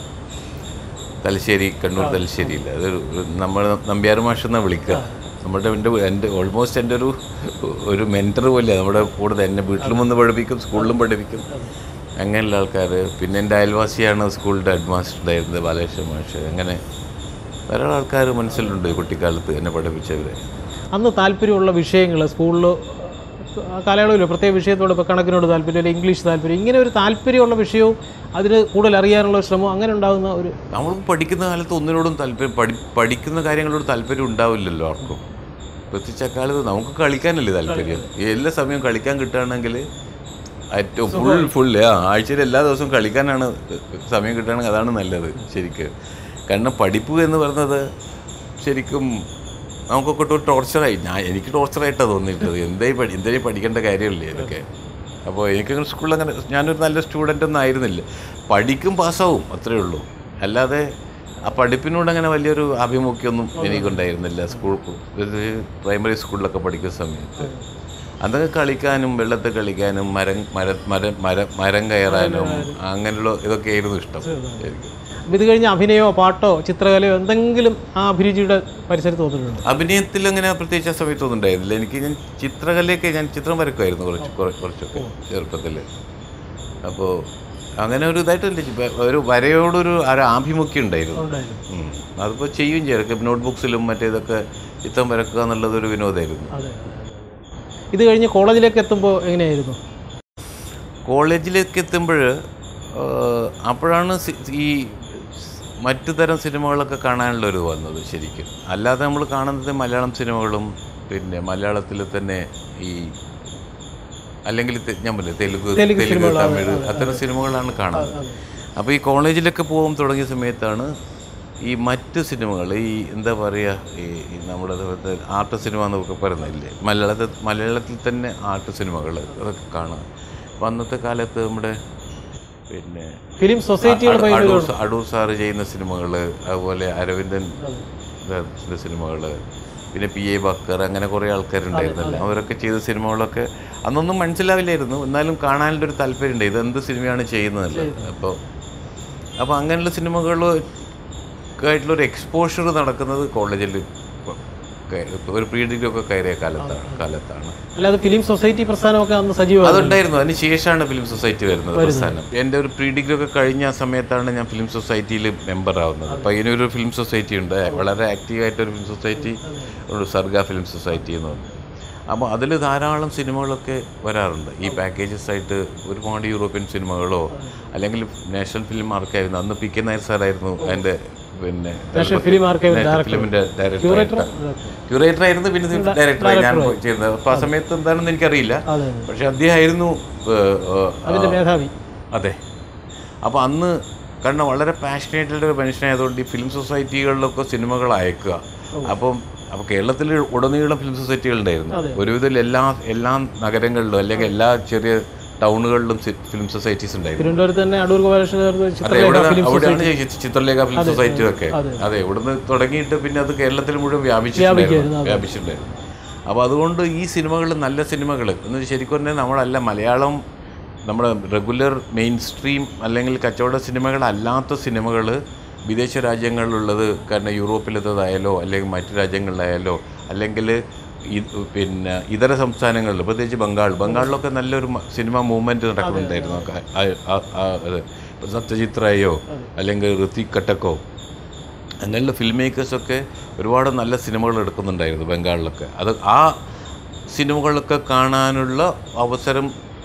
തലശ്ശേരി കണ്ണൂർ തലശ്ശേരിയിൽ അതൊരു ഒരു നമ്മൾ നമ്പ്യാർ മാഷ് എന്നാണ് വിളിക്കുക നമ്മുടെ എൻ്റെ എൻ്റെ ഓൾമോസ്റ്റ് എൻ്റെ ഒരു ഒരു മെൻറ്റർ പോലെയാണ് നമ്മുടെ കൂടെ എന്നെ വീട്ടിലും വന്ന് പഠിപ്പിക്കും സ്കൂളിലും പഠിപ്പിക്കും അങ്ങനെയുള്ള ആൾക്കാർ പിന്നെ എൻ്റെ അയൽവാസിയാണ് സ്കൂളിൻ്റെ ഹെഡ് മാസ്റ്റർ ഉണ്ടായിരുന്നത് ബാലകൃഷ്ണ മാഷ് അങ്ങനെ ധാരാളം ആൾക്കാർ മനസ്സിലുണ്ട് കുട്ടിക്കാലത്ത് എന്നെ പഠിപ്പിച്ചവരെ അന്ന് താല്പര്യമുള്ള വിഷയങ്ങൾ സ്കൂളിൽ ആ കാലയളവിൽ പ്രത്യേക വിഷയത്തോട് ഇപ്പോൾ കണക്കിനോട് താല്പര്യം അല്ലെങ്കിൽ ഇംഗ്ലീഷ് താല്പര്യം ഇങ്ങനെ ഒരു താല്പര്യമുള്ള വിഷയവും അതിന് കൂടുതൽ അറിയാനുള്ള ശ്രമം അങ്ങനെ ഉണ്ടാകുന്ന ഒരു നമ്മൾ പഠിക്കുന്ന കാലത്ത് ഒന്നിനോടും താല്പര്യം പഠി പഠിക്കുന്ന കാര്യങ്ങളോട് താല്പര്യം ഉണ്ടാവില്ലല്ലോ ആർക്കും പ്രത്യേകിച്ച് അക്കാലത്ത് നമുക്ക് കളിക്കാനല്ലേ താല്പര്യം ഈ എല്ലാ സമയവും കളിക്കാൻ കിട്ടുകയാണെങ്കിൽ ഏറ്റവും ഫുൾ ഫുൾ ആ ആഴ്ചയിൽ എല്ലാ ദിവസവും കളിക്കാനാണ് സമയം കിട്ടുകയാണെങ്കിൽ അതാണ് നല്ലത് ശരിക്കും കാരണം പഠിപ്പ് എന്ന് പറയുന്നത് ശരിക്കും നമുക്കൊക്കെ ഒരു ടോർച്ചറായി ഞാൻ എനിക്ക് ടോർച്ചറായിട്ടാണ് തോന്നിയിട്ടത് എന്തായി പഠി എന്തായാലും പഠിക്കേണ്ട കാര്യമില്ലേ ഇതൊക്കെ അപ്പോൾ എനിക്ക് സ്കൂളിൽ അങ്ങനെ ഞാനൊരു നല്ല സ്റ്റുഡൻ്റ് ഒന്നും ആയിരുന്നില്ല പഠിക്കും പാസ്സാവും അത്രേ ഉള്ളൂ അല്ലാതെ ആ പഠിപ്പിനോട് അങ്ങനെ വലിയൊരു ആഭിമുഖ്യമൊന്നും എനിക്കുണ്ടായിരുന്നില്ല സ്കൂൾ ഒരു പ്രൈമറി സ്കൂളിലൊക്കെ പഠിക്കുന്ന സമയത്ത് അതൊക്കെ കളിക്കാനും വെള്ളത്തിൽ കളിക്കാനും മരം മര മരം മരം മരം കയറാനും അങ്ങനെയുള്ള ഇതൊക്കെയായിരുന്നു ഇഷ്ടം ശരിക്കും അപ്പോൾ ഇത് കഴിഞ്ഞ് അഭിനയമോ പാട്ടോ ചിത്രകലയോ എന്തെങ്കിലും ആ അഭിരുചിയുടെ പരിസരത്ത് തോന്നിയിട്ടുണ്ട് അഭിനയത്തിൽ അങ്ങനെ പ്രത്യേകിച്ച് ആ സമയത്തൊന്നും ഉണ്ടായിരുന്നില്ല എനിക്ക് ഞാൻ ചിത്രകലയൊക്കെ ഞാൻ ചിത്രം വരക്കുമായിരുന്നു കുറച്ച് കുറ- കുറച്ചൊക്കെ ചെറുപ്പത്തിൽ അപ്പോൾ അങ്ങനെ ഒരു ഇതായിട്ടില്ല ഇപ്പൊ ഒരു വരയോടൊരു ഒരു ആഭിമുഖ്യം ഉണ്ടായിരുന്നു ഉണ്ടായിരുന്നു ഉം. അതിപ്പോൾ ചെയ്യും ചെയ്യും നോട്ട്ബുക്സിലും മറ്റേതൊക്കെ ചിത്രം വരക്കുക എന്നുള്ളതൊരു വിനോദമായിരുന്നു അതെ ഇത് കഴിഞ്ഞ് കോളേജിലേക്ക് എത്തുമ്പോൾ എങ്ങനെയായിരുന്നു കോളേജിലേക്ക് എത്തുമ്പോൾ അപ്പോഴാണ് സി- ഈ മറ്റു തരം സിനിമകളൊക്കെ കാണാനുള്ള ഒരു വന്നത് ശരിക്കും അല്ലാതെ നമ്മൾ കാണുന്നത് മലയാളം സിനിമകളും പിന്നെ മലയാളത്തിൽ തന്നെ ഈ അല്ലെങ്കിൽ തെ- ഞാൻ പറഞ്ഞില്ലേ തെലുങ്ക് തെലുങ്ക് തെലുങ്ക് സിനിമകളാണ്. തമിഴ് അത്തരം സിനിമകളാണ് കാണുന്നത് അപ്പോൾ ഈ കോളേജിലൊക്കെ പോകാൻ തുടങ്ങിയ സമയത്താണ് ഈ മറ്റ് സിനിമകൾ ഈ എന്താ പറയുക ഈ ഈ നമ്മുടെ അതുപോലത്തെ ആർട്ട് സിനിമ എന്നൊക്കെ പറയുന്നില്ലേ മലയാളത്തിൽ മലയാളത്തിൽ തന്നെ ആർട്ട് സിനിമകൾ അതൊക്കെ കാണാം അപ്പോൾ അന്നത്തെ കാലത്ത് നമ്മുടെ പിന്നെ ഫിലിം സൊസൈറ്റികൾ അടൂ- അടൂർ സ- അടൂർ സാറ് ചെയ്യുന്ന സിനിമകൾ അതുപോലെ അരവിന്ദൻ ന്റെ സിനിമകൾ പിന്നെ പി എ ബക്കർ അങ്ങനെ കുറേ ആൾക്കാരുണ്ടായിരുന്നല്ലോ അവരൊക്കെ ചെയ്ത സിനിമകളൊക്കെ അന്നൊന്നും മനസ്സിലാവില്ലായിരുന്നു എന്നാലും കാണാനുള്ള ഒരു താല്പര്യം ഉണ്ട് ഇത് എന്ത് സിനിമയാണ് ചെയ്യുന്നതല്ലേ അപ്പോൾ അപ്പോൾ അങ്ങനെയുള്ള സിനിമകൾ ആയിട്ടുള്ള ഒരു എക്സ്പോഷർ നടക്കുന്നത് കോളേജിൽ ഒരു പ്രീ ഡിഗ്രി ഒക്കെ കയറിയ കാലത്താണ് കാലത്താണ് അല്ലാതെ ഫിലിം സൊസൈറ്റി പ്രസ്ഥാനമൊക്കെ അന്ന് സജീവമാണ് അതുണ്ടായിരുന്നു അതിന് ശേഷമാണ് ഫിലിം സൊസൈറ്റി വരുന്നത് പ്രസ്ഥാനം എൻ്റെ ഒരു പ്രീ ഡിഗ്രി ഒക്കെ കഴിഞ്ഞ ആ സമയത്താണ് ഞാൻ ഫിലിം സൊസൈറ്റിയിൽ മെമ്പർ ആവുന്നത് അപ്പോൾ ഇതിനൊരു ഫിലിം സൊസൈറ്റി ഉണ്ട് വളരെ ആക്റ്റീവായിട്ടൊരു ഫിലിം സൊസൈറ്റി ഉണ്ട് സർഗ ഫിലിം സൊസൈറ്റി എന്ന് പറഞ്ഞു അപ്പോൾ അതിൽ ധാരാളം സിനിമകളൊക്കെ വരാറുണ്ട് ഈ പാക്കേജസ് ആയിട്ട് ഒരുപാട് യൂറോപ്യൻ സിനിമകളോ അല്ലെങ്കിൽ നാഷണൽ ഫിലിം ആർക്കായിരുന്നു അന്ന് പി കെ നായർ സാറായിരുന്നു അതിൻ്റെ പിന്നെ നാഷണൽ ഫിലിം ആർക്കൈവ് നാഷണൽ ഫിലിമിൻ്റെ ഡയറക്ടർ ക്യൂറേറ്റർ ആയിരുന്നു പിന്നെ ഡയറക്ടറായി ഞാൻ ചെയ്യുന്നത് അപ്പോൾ ആ സമയത്ത് എന്താണെന്ന് എനിക്കറിയില്ല അതെ പക്ഷെ അദ്ദേഹമായിരുന്നു ഏഹ്, ഏഹ്, അതിന്റെ മേധാവി അതെ അപ്പോൾ അന്ന് കാരണം വളരെ പാഷനേറ്റഡ് ഒരു മനുഷ്യനായതുകൊണ്ട് ഈ ഫിലിം സൊസൈറ്റികളിലൊക്കെ സിനിമകൾ അയക്കുക അപ്പം അപ്പോൾ കേരളത്തിൽ ഉടനീളം ഫിലിം സൊസൈറ്റികൾ ഉണ്ടായിരുന്നു ഒരുവിധം എല്ലാ എല്ലാ നഗരങ്ങളിലും അല്ലെങ്കിൽ എല്ലാ ചെറിയ ടൗണുകളിലും ഫിലിം സൊസൈറ്റീസ് ഉണ്ടായിരുന്നു തിരുവനന്തപുരത്ത് തന്നെ അടൂർ ഗോപാലകൃഷ്ണൻ അതെ ചിത്രലേഖ ഇവിടെ ഫിലിം അവിടെയാണ് ഈ ചിത്രലേഖ ഫിലിം സൊസൈറ്റി ഒക്കെ അതെ ഇവിടുന്ന് തുടങ്ങിയിട്ട് പിന്നെ അത് കേരളത്തിൽ മുഴുവൻ വ്യാപിച്ചിട്ടുണ്ടായിരുന്നു വ്യാപിച്ചിട്ടുണ്ടായിരുന്നു അപ്പോൾ അതുകൊണ്ട് ഈ സിനിമകൾ നല്ല സിനിമകൾ എന്ന് ശരിക്കും പറഞ്ഞാൽ നമ്മളല്ല മലയാളം നമ്മുടെ റെഗുലർ മെയിൻ സ്ട്രീം അല്ലെങ്കിൽ കച്ചവട സിനിമകളല്ലാത്ത സിനിമകൾ വിദേശ രാജ്യങ്ങളിലുള്ളത് കാരണം യൂറോപ്പിലത്തതായാലോ അല്ലെങ്കിൽ മറ്റു രാജ്യങ്ങളിലായാലോ അല്ലെങ്കിൽ ഈ- പിന്നെ ഇതര സംസ്ഥാനങ്ങളിൽ പ്രത്യേകിച്ച് ബംഗാൾ ബംഗാളിലൊക്കെ നല്ലൊരു മ- സിനിമ മൂവ്മെൻറ്റ് നടക്കുന്നുണ്ടായിരുന്നു ആ ക- ആ- ആ- ആ- അത് ഇപ്പൊ സത്യജിത് റായോ അല്ലെങ്കിൽ ഋത്തിക് കട്ടക്കോ അങ്ങനെയുള്ള ഫിലിം മേക്കേഴ്സൊക്കെ ഒരുപാട് നല്ല സിനിമകൾ എടുക്കുന്നുണ്ടായിരുന്നു ബംഗാളിലൊക്കെ അത് ആ സിനിമകളൊക്കെ കാണാനുള്ള അവസരം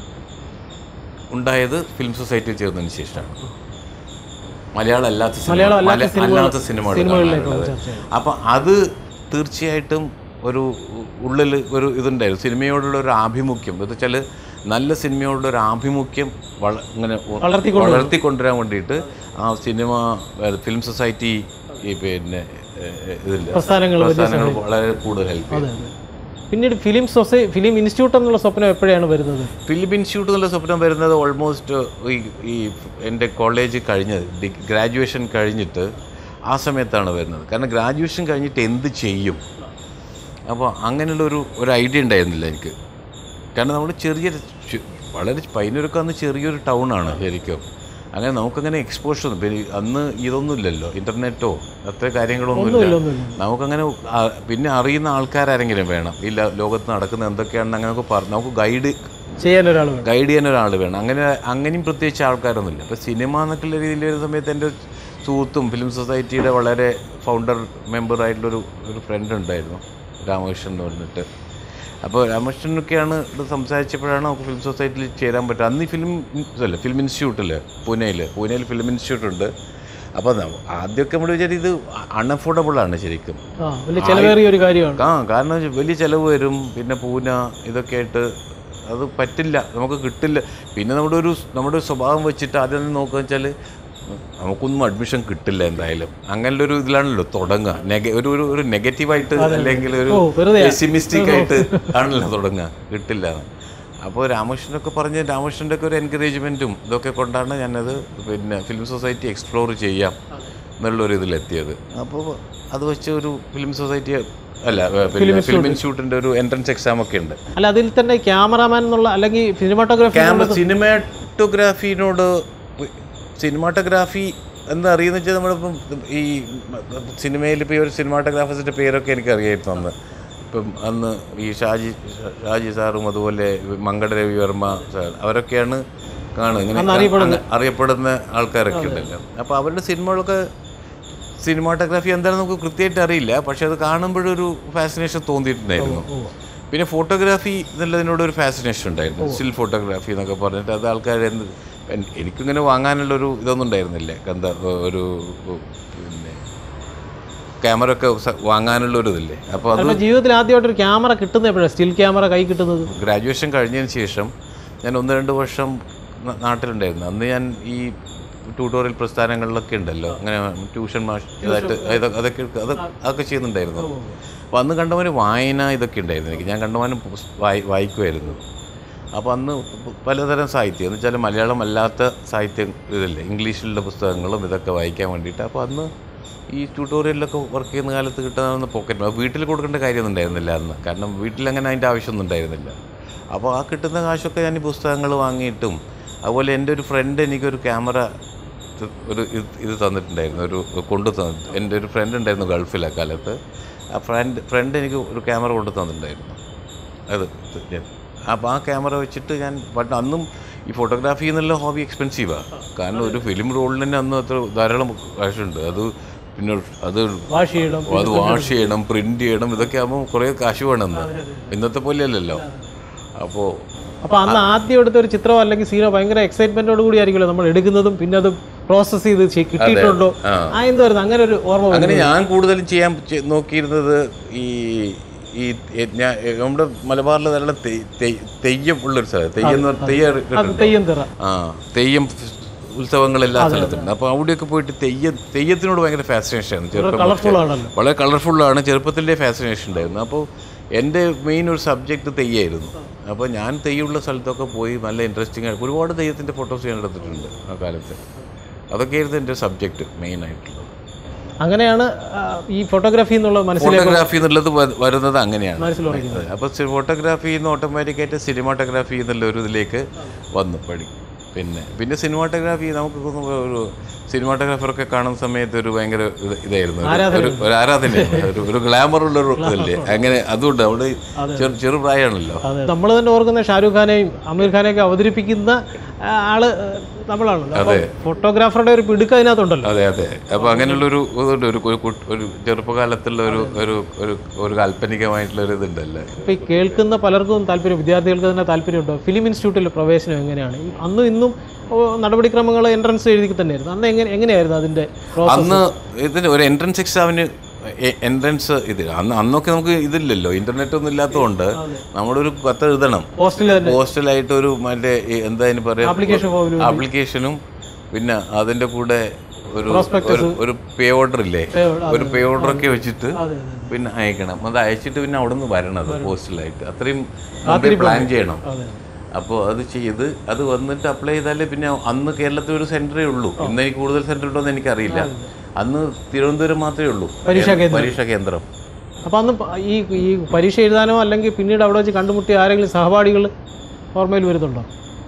ഉണ്ടായത് ഫിലിം സൊസൈറ്റിയിൽ ചേർന്നതിന് ശേഷമാണ് മലയാളം അല്ലാത്ത സിനിമ മലയാളം അല്ലാത്ത മല- സിനിമകൾ- അല്ലാത്ത സിനിമകൾ സിനിമകളിലേക്ക് കാണാനുള്ളത് ചർച്ച ചെയ്യാം. അപ്പം അത് തീർച്ചയായിട്ടും ഒരു ഉള്ളിൽ ഒരു ഇതുണ്ടായിരുന്നു സിനിമയോടുള്ള ഒരു ആഭിമുഖ്യം എന്ന് വെച്ചാൽ നല്ല സിനിമയോടുള്ള ഒരു ആഭിമുഖ്യം വള ഇങ്ങനെ ഉ- വളർത്തിക്കൊണ്ട് വളർത്തിക്കൊണ്ടുവരാൻ വേണ്ടിയിട്ട് ആ സിനിമ ഏഹ്, ഫിലിം സൊസൈറ്റി ഈ പിന്നെ ഏഹ്, ഇതില്ല പ്രസ്ഥാനങ്ങൾ വലിയ പ്രസ്ഥാനങ്ങൾ വളരെ കൂടുതൽ ഹെൽപ്പ് ചെയ്തു അതെ അതെ പിന്നീട് ഫിലിം സൊസൈ ഫിലിം ഇൻസ്റ്റിറ്റ്യൂട്ട് എന്നുള്ള സ്വപ്നം എപ്പോഴാണ് വരുന്നത് ഫിലിം ഇൻസ്റ്റിറ്റ്യൂട്ട് എന്നുള്ള സ്വപ്നം വരുന്നത് ഓൾമോസ്റ്റ് ഈ ഈ എൻ്റെ കോളേജ് കഴിഞ്ഞത് ഡി ഗ്രാജുവേഷൻ കഴിഞ്ഞിട്ട് ആ സമയത്താണ് വരുന്നത് കാരണം ഗ്രാജുവേഷൻ കഴിഞ്ഞിട്ട് എന്ത് ചെയ്യും അപ്പോൾ അങ്ങനെയുള്ള ഒരു ഒരു ഐഡിയ ഉണ്ടായിരുന്നില്ല എനിക്ക് കാരണം നമ്മൾ ചെറിയ ചു- വളരെ പൈനൂരൊക്കെ അന്ന് ചെറിയൊരു ടൗണാണ് ശരിക്കും അങ്ങനെ നമുക്കങ്ങനെ എക്സ്പോഷർ പിന്നെ അന്ന് ഇതൊന്നും ഇല്ലല്ലോ ഇൻ്റർനെറ്റോ അത്ര കാര്യങ്ങളൊന്നും ഇല്ല ഒന്നുമില്ല നമുക്കങ്ങനെ ആ- പിന്നെ അറിയുന്ന ആൾക്കാരാരെങ്കിലും വേണം ഈ ലോ- ലോകത്ത് നടക്കുന്ന എന്തൊക്കെയാണെന്ന് അങ്ങനെ നമുക്ക് പറ നമുക്ക് ഗൈഡ് ചെയ്യാൻ ഒരാൾ വേണം ഗൈഡ് ചെയ്യാൻ ഒരാൾ വേണം അങ്ങനെ അങ്ങനെയും പ്രത്യേകിച്ച് ആൾക്കാരൊന്നുമില്ല അപ്പോൾ സിനിമ എന്നൊക്കെയുള്ള രീതിയിൽ വരുന്ന സമയത്ത് എൻ്റെ ഒരു സുഹൃത്തും ഫിലിം സൊസൈറ്റിയുടെ വളരെ ഫൗണ്ടർ മെമ്പർ ആയിട്ടുള്ളൊരു ഒരു ഫ്രണ്ട് ഉണ്ടായിരുന്നു രാമകൃഷ്ണൻ എന്ന് പറഞ്ഞിട്ട് അപ്പോൾ രാമകൃഷ്ണനൊക്കെയാണ് ഇത് സംസാരിച്ചപ്പോഴാണ് നമുക്ക് ഫിലിം സൊസൈറ്റിയിൽ ചേരാൻ പറ്റുക അന്ന് ഈ ഫിലിം അല്ല ഫിലിം ഇൻസ്റ്റിറ്റ്യൂട്ടിൽ പൂനെയിൽ പൂനെയിൽ ഫിലിം ഇൻസ്റ്റിറ്റ്യൂട്ട് ഉണ്ട് അപ്പോൾ ന- ആദ്യമൊക്കെ നമ്മൾ വിചാരിച്ചു ഇത് അൺഅഫോർഡബിൾ ആണ് ശരിക്കും ആ വലിയ ചിലവേറിയ ഒരു കാര്യമാണ് ആ കാരണം വെച്ചാ വലിയ ചിലവ് വരും പിന്നെ പൂന ഇതൊക്കെ ആയിട്ട് അത് പറ്റില്ല നമുക്ക് കിട്ടില്ല പിന്നെ നമ്മുടെ ഒരു നമ്മുടെ ഒരു സ്വഭാവം വെച്ചിട്ട് ആദ്യം തന്നെ നോക്കുക വെച്ചാൽ നമുക്കൊന്നും അഡ്മിഷൻ കിട്ടില്ല എന്തായാലും അങ്ങനെയുള്ള ഒരു ഇതിലാണല്ലോ തുടങ്ങുക നെഗ ഒരു ഒരു ഒരു നെഗറ്റീവായിട്ട് അല്ലെങ്കിൽ ഒരു ഓ, വെറുതെ പെസിമിസ്റ്റിക് ആയിട്ട് ആണല്ലോ തുടങ്ങുക കിട്ടില്ല അപ്പോൾ രാമകൃഷ്ണനൊക്കെ പറഞ്ഞ് രാമകൃഷ്ണൻ്റെ ഒക്കെ ഒരു എൻകറേജ്മെൻറ്റും ഇതൊക്കെ കൊണ്ടാണ് ഞാനത് പിന്നെ ഫിലിം സൊസൈറ്റി എക്സ്പ്ലോർ ചെയ്യാം എന്നുള്ളൊരു ഇതിലെത്തിയത് അപ്പോൾ അത് വെച്ച് ഒരു ഫിലിം സൊസൈറ്റി അല്ല ഏ, പിന്നെ ഫിലിം ഇൻസ്റ്റിറ്റ്യൂട്ടിൻ്റെ ഒരു എൻട്രൻസ് എക്സാം ഒക്കെ ഉണ്ട് അല്ല അതിൽ തന്നെ ക്യാമറാമാൻ എന്നുള്ള അല്ലെങ്കിൽ സിനിമാറ്റോഗ്രാഫി ക്യാമറ സിനിമാറ്റോഗ്രാഫിനോട് സിനിമാറ്റോഗ്രാഫി എന്താ അറിയുന്ന വെച്ചാൽ നമ്മളിപ്പം ഈ സിനിമയിൽ ഇപ്പോൾ ഈ ഒരു സിനിമാറ്റോഗ്രാഫേഴ്സിൻ്റെ പേരൊക്കെ എനിക്ക് അറിയായിരുന്നു അന്ന് ഇപ്പം അന്ന് ഈ ഷാജി ഷാജി സാറും അതുപോലെ മങ്കട രവിവർമ്മ സാർ അവരൊക്കെയാണ് കാണുക ഇങ്ങനെ അങ്ങ് അറിയപ്പെടുന്ന ആൾക്കാരൊക്കെ ഉണ്ടല്ലോ അപ്പോൾ അവരുടെ സിനിമകളൊക്കെ സിനിമാറ്റോഗ്രാഫി എന്താണെന്ന് നമുക്ക് കൃത്യമായിട്ട് അറിയില്ല പക്ഷെ അത് കാണുമ്പോഴൊരു ഫാസിനേഷൻ തോന്നിയിട്ടുണ്ടായിരുന്നു പിന്നെ ഫോട്ടോഗ്രാഫി എന്നുള്ളതിനോട് ഒരു ഫാസിനേഷൻ ഉണ്ടായിരുന്നു സ്റ്റിൽ ഫോട്ടോഗ്രാഫി എന്നൊക്കെ പറഞ്ഞിട്ട് അത് ആൾക്കാർ എന്ത് എൻ- എനിക്കിങ്ങനെ വാങ്ങാനുള്ളൊരു ഇതൊന്നും ഉണ്ടായിരുന്നില്ല എന്താ ഒരു പിന്നെ ക്യാമറ ഒക്കെ സ- വാങ്ങാനുള്ള ഒരു ഇതില്ലേ അപ്പോൾ അത് അല്ല ജീവിതത്തിൽ ആദ്യമായിട്ട് ഒരു ക്യാമറ കിട്ടുന്നത് എപ്പോഴാണ് സ്റ്റിൽ ക്യാമറ കൈ കിട്ടുന്നത് ഗ്രാജുവേഷൻ കഴിഞ്ഞതിന് ശേഷം ഞാൻ ഒന്ന് രണ്ട് വർഷം ന- നാട്ടിലുണ്ടായിരുന്നു അന്ന് ഞാൻ ഈ ട്യൂട്ടോറിയൽ പ്രസ്ഥാനങ്ങളിലൊക്കെ ഉണ്ടല്ലോ അങ്ങനെ ട്യൂഷൻ മാഷ് ഇതായിട്ട് ഇതൊക്കെ അതൊക്കെ അത് അതൊക്കെ ചെയ്യുന്നുണ്ടായിരുന്നു അപ്പോൾ അന്ന് കണ്ടവന് വായന ഇതൊക്കെ ഉണ്ടായിരുന്നു എനിക്ക് ഞാൻ കണ്ടവനും പുസ്- വായി വായിക്കുമായിരുന്നു അപ്പോൾ അന്ന് പലതരം സാഹിത്യം എന്ന് വെച്ചാൽ മലയാളം അല്ലാത്ത സാഹിത്യം ഇതില്ലേ ഇംഗ്ലീഷിലുള്ള പുസ്തകങ്ങളും ഇതൊക്കെ വായിക്കാൻ വേണ്ടിയിട്ട് അപ്പോൾ അന്ന് ഈ ട്യൂട്ടോറിയലിലൊക്കെ വർക്ക് ചെയ്യുന്ന കാലത്ത് കിട്ടാവുന്ന പോക്കറ്റ് വീട്ടിൽ കൊടുക്കേണ്ട കാര്യമൊന്നും ഉണ്ടായിരുന്നില്ല അന്ന് കാരണം വീട്ടിൽ അങ്ങനെ അതിൻ്റെ ആവശ്യമൊന്നും ഉണ്ടായിരുന്നില്ല അപ്പോൾ ആ കിട്ടുന്ന കാശൊക്കെ ഞാൻ ഈ പുസ്തകങ്ങൾ വാങ്ങിയിട്ടും അതുപോലെ എൻ്റെ ഒരു ഫ്രണ്ട് എനിക്കൊരു ക്യാമറ ഒരു ഇത് ഇത് തന്നിട്ടുണ്ടായിരുന്നു ഒരു കൊണ്ടു തന്നു എൻ്റെ ഒരു ഫ്രണ്ട് ഉണ്ടായിരുന്നു ഗൾഫിൽ ആ കാലത്ത് ആ ഫ്രണ്ട് ഫ്രണ്ട് എനിക്ക് ഒരു ക്യാമറ കൊണ്ടു തന്നിട്ടുണ്ടായിരുന്നു അത് ഞാൻ അപ്പോൾ ആ ക്യാമറ വെച്ചിട്ട് ഞാൻ ബട്ട് അന്നും ഈ ഫോട്ടോഗ്രാഫി എന്നുള്ള ഹോബി എക്സ്പെൻസീവാണ് കാരണം ഒരു ഫിലിം റോളിന് തന്നെ അന്ന് അത്ര ധാരാളം കാശുണ്ട് അത് പിന്നെ അത് വാഷ് ചെയ്യണം അത് വാഷ് ചെയ്യണം പ്രിന്റ് ചെയ്യണം ഇതൊക്കെ ആകുമ്പോൾ കുറേ കാശ് വേണമെന്ന് ഇന്നത്തെ പോലെയല്ലല്ലോ അപ്പോൾ അപ്പോൾ അന്ന് ആദ്യം എടുത്ത ഒരു ചിത്രമോ അല്ലെങ്കിൽ സീനോ ഭയങ്കര എക്സൈറ്റ്മെന്റോട് കൂടി ആയിരിക്കുമല്ലോ നമ്മൾ എടുക്കുന്നതും പിന്നെ അത് പ്രോസസ്സ് ചെയ്ത് ചെയ്- കിട്ടിയിട്ടുണ്ടോ ആ എന്തായിരുന്നു അങ്ങനെ ഒരു ഓർമ്മ വന്നു. അങ്ങനെ ഞാൻ കൂടുതലും ചെയ്യാൻ ചെ- നോക്കിയിരുന്നത് ഈ ഈ എ- ഞാൻ നമ്മുടെ മലബാറിൽ നല്ല തെ- തെ- തെയ്യം ഉള്ളൊരു സ്ഥലം തെയ്യം എന്ന് പറഞ്ഞാൽ തെയ്യം അത് കേട്ടിട്ടുണ്ടോ? തെയ്യം തിറ ആ തെയ്യം ഉത്സവങ്ങൾ എല്ലാ സ്ഥലത്തുണ്ട് അപ്പോൾ അവിടെയൊക്കെ പോയിട്ട് തെയ്യ തെയ്യത്തിനോട് ഭയങ്കര ഫാസിനേഷനാണ് ചെറുപ്പം കളർഫുൾ ആണല്ലോ വളരെ കളർഫുള്ളാണ് ചെറുപ്പത്തിൻ്റെ ഫാസിനേഷൻ ഉണ്ടായിരുന്നു അപ്പോൾ എൻ്റെ മെയിൻ ഒരു സബ്ജക്റ്റ് തെയ്യായിരുന്നു അപ്പോൾ ഞാൻ തെയ്യമുള്ള സ്ഥലത്തൊക്കെ പോയി നല്ല ഇൻട്രസ്റ്റിംഗ് ആയിട്ട് ഒരുപാട് തെയ്യത്തിൻ്റെ ഫോട്ടോസ് ഞാൻ എടുത്തിട്ടുണ്ട് ആ കാലത്ത് അതൊക്കെയായിരുന്നു എൻ്റെ സബ്ജക്റ്റ് മെയിനായിട്ടുള്ളത് അങ്ങനെയാണ് ആ, ഈ ഫോട്ടോഗ്രാഫി എന്നുള്ളത് മനസ്സിലാക്കി ഫോട്ടോഗ്രാഫി എന്നുള്ളത് വ- വരുന്നത് അങ്ങനെയാണ് മനസ്സിൽ ഉറക്കുന്നത് അപ്പോൾ ഫോട്ടോഗ്രാഫിയിൽ നിന്ന് ഓട്ടോമാറ്റിക്കായിട്ട് സിനിമാറ്റോഗ്രാഫി എന്നുള്ള ഒരു ഇതിലേക്ക് വന്നു പടി പിന്നെ പിന്നെ സിനിമാറ്റോഗ്രാഫി നമുക്ക് തോന്നുന്നു ഒരു സിനിമാറ്റോഗ്രാഫറൊക്കെ കാണുന്ന സമയത്ത് ഒരു ഭയങ്കര ഇത് ഇതായിരുന്നു ഒരു- ഒരു ഒരു ആരാധനയാണ് ഒരു ഒരു ഗ്ലാമറുള്ള ഒരു ഇതല്ലേ അങ്ങനെ അതുകൊണ്ട് അവിടെ ചെറു ചെറുപ്രായമാണല്ലോ അതെ നമ്മൾ തന്നെ ഓർക്കുന്ന ഷാരൂഖ് ഖാനെയും അമീർ ഖാനെയൊക്കെ അവതരിപ്പിക്കുന്ന ആ, ആള് നമ്മളാണല്ലോ അപ്പോൾ ഫോട്ടോഗ്രാഫറുടെ ഒരു പിടുക്ക് അതിനകത്തുണ്ടല്ലോ അതെ അതെ അപ്പോൾ അങ്ങനെയുള്ളൊരു ഇതുണ്ട് ഒരു ഒരു കു- ഒരു ചെറുപ്പകാലത്തുള്ള ഒരു ഒരു ഒരു ഒരു കാൽപ്പനികമായിട്ടുള്ള ഒരു ഇതുണ്ടല്ലോ ഇപ്പോൾ ഈ കേൾക്കുന്ന പലർക്കും താല്പര്യം വിദ്യാർത്ഥികൾക്ക് തന്നെ താല്പര്യമുണ്ടോ ഫിലിം ഇൻസ്റ്റിറ്റ്യൂട്ടിൽ പ്രവേശനം എങ്ങനെയാണ് ഈ അന്നും ഇന്നും ഓ, നടപടിക്രമങ്ങൾ എൻട്രൻസ് എഴുതി തന്നെയായിരുന്നു അന്ന് എങ്ങനെ എങ്ങനെയായിരുന്നു അതിൻ്റെ പ്രോസസ് അന്ന് ഇതിന് ഒരു എൻട്രൻസ് എക്സാമിന് എൻട്രൻസ് ഇത് അന്ന് അന്നൊക്കെ നമുക്ക് ഇതില്ലല്ലോ ഇന്റർനെറ്റ് ഒന്നും ഇല്ലാത്തതുകൊണ്ട് നമ്മളൊരു കത്ത് എഴുതണം ഹോസ്റ്റലിൽ തന്നെ പോസ്റ്റലായിട്ട് ഒരു മറ്റേ ഈ എന്താ അതിന് പറയാ ആപ്ലിക്കേഷൻ ഫോമിൽ ആപ്ലിക്കേഷനും പിന്നെ അതിന്റെ കൂടെ ഒരു Prospectus. ഒരു- ഒരു പേ ഓർഡർ ഇല്ലേ Pay order, ഒരു പേ ഓർഡർ ഒക്കെ വെച്ചിട്ട് അതെ പിന്നെ അയക്കണം അത് അയച്ചിട്ട് പിന്നെ അവിടെ നിന്ന് വരണത് പോസ്റ്റലായിട്ട് അത്രയും പ്ലാൻ ചെയ്യണം അതെ അപ്പോൾ അത് ചെയ്ത് അത് വന്നിട്ട് അപ്ലൈ ചെയ്താലേ പിന്നെ അന്ന് കേരളത്തിൽ ഒരു സെൻറ്ററേ ഉള്ളൂ ഇന്ന് എനിക്ക് കൂടുതൽ സെൻറ്റർ ഉണ്ടോ എന്ന് എനിക്കറിയില്ല അന്ന് തിരുവനന്തപുരം മാത്രമേ ഉള്ളൂ പരീക്ഷാ കേന്ദ്രം. പരീക്ഷാ കേന്ദ്രം അപ്പോൾ അന്ന് പ- ഈ ഈ പരീക്ഷ എഴുതാനോ അല്ലെങ്കിൽ പിന്നീട് അവിടെ വെച്ച് കണ്ടുമുട്ടിയ ആരെങ്കിലും സഹപാഠികൾ ഓർമ്മയിൽ വരുന്നുണ്ടോ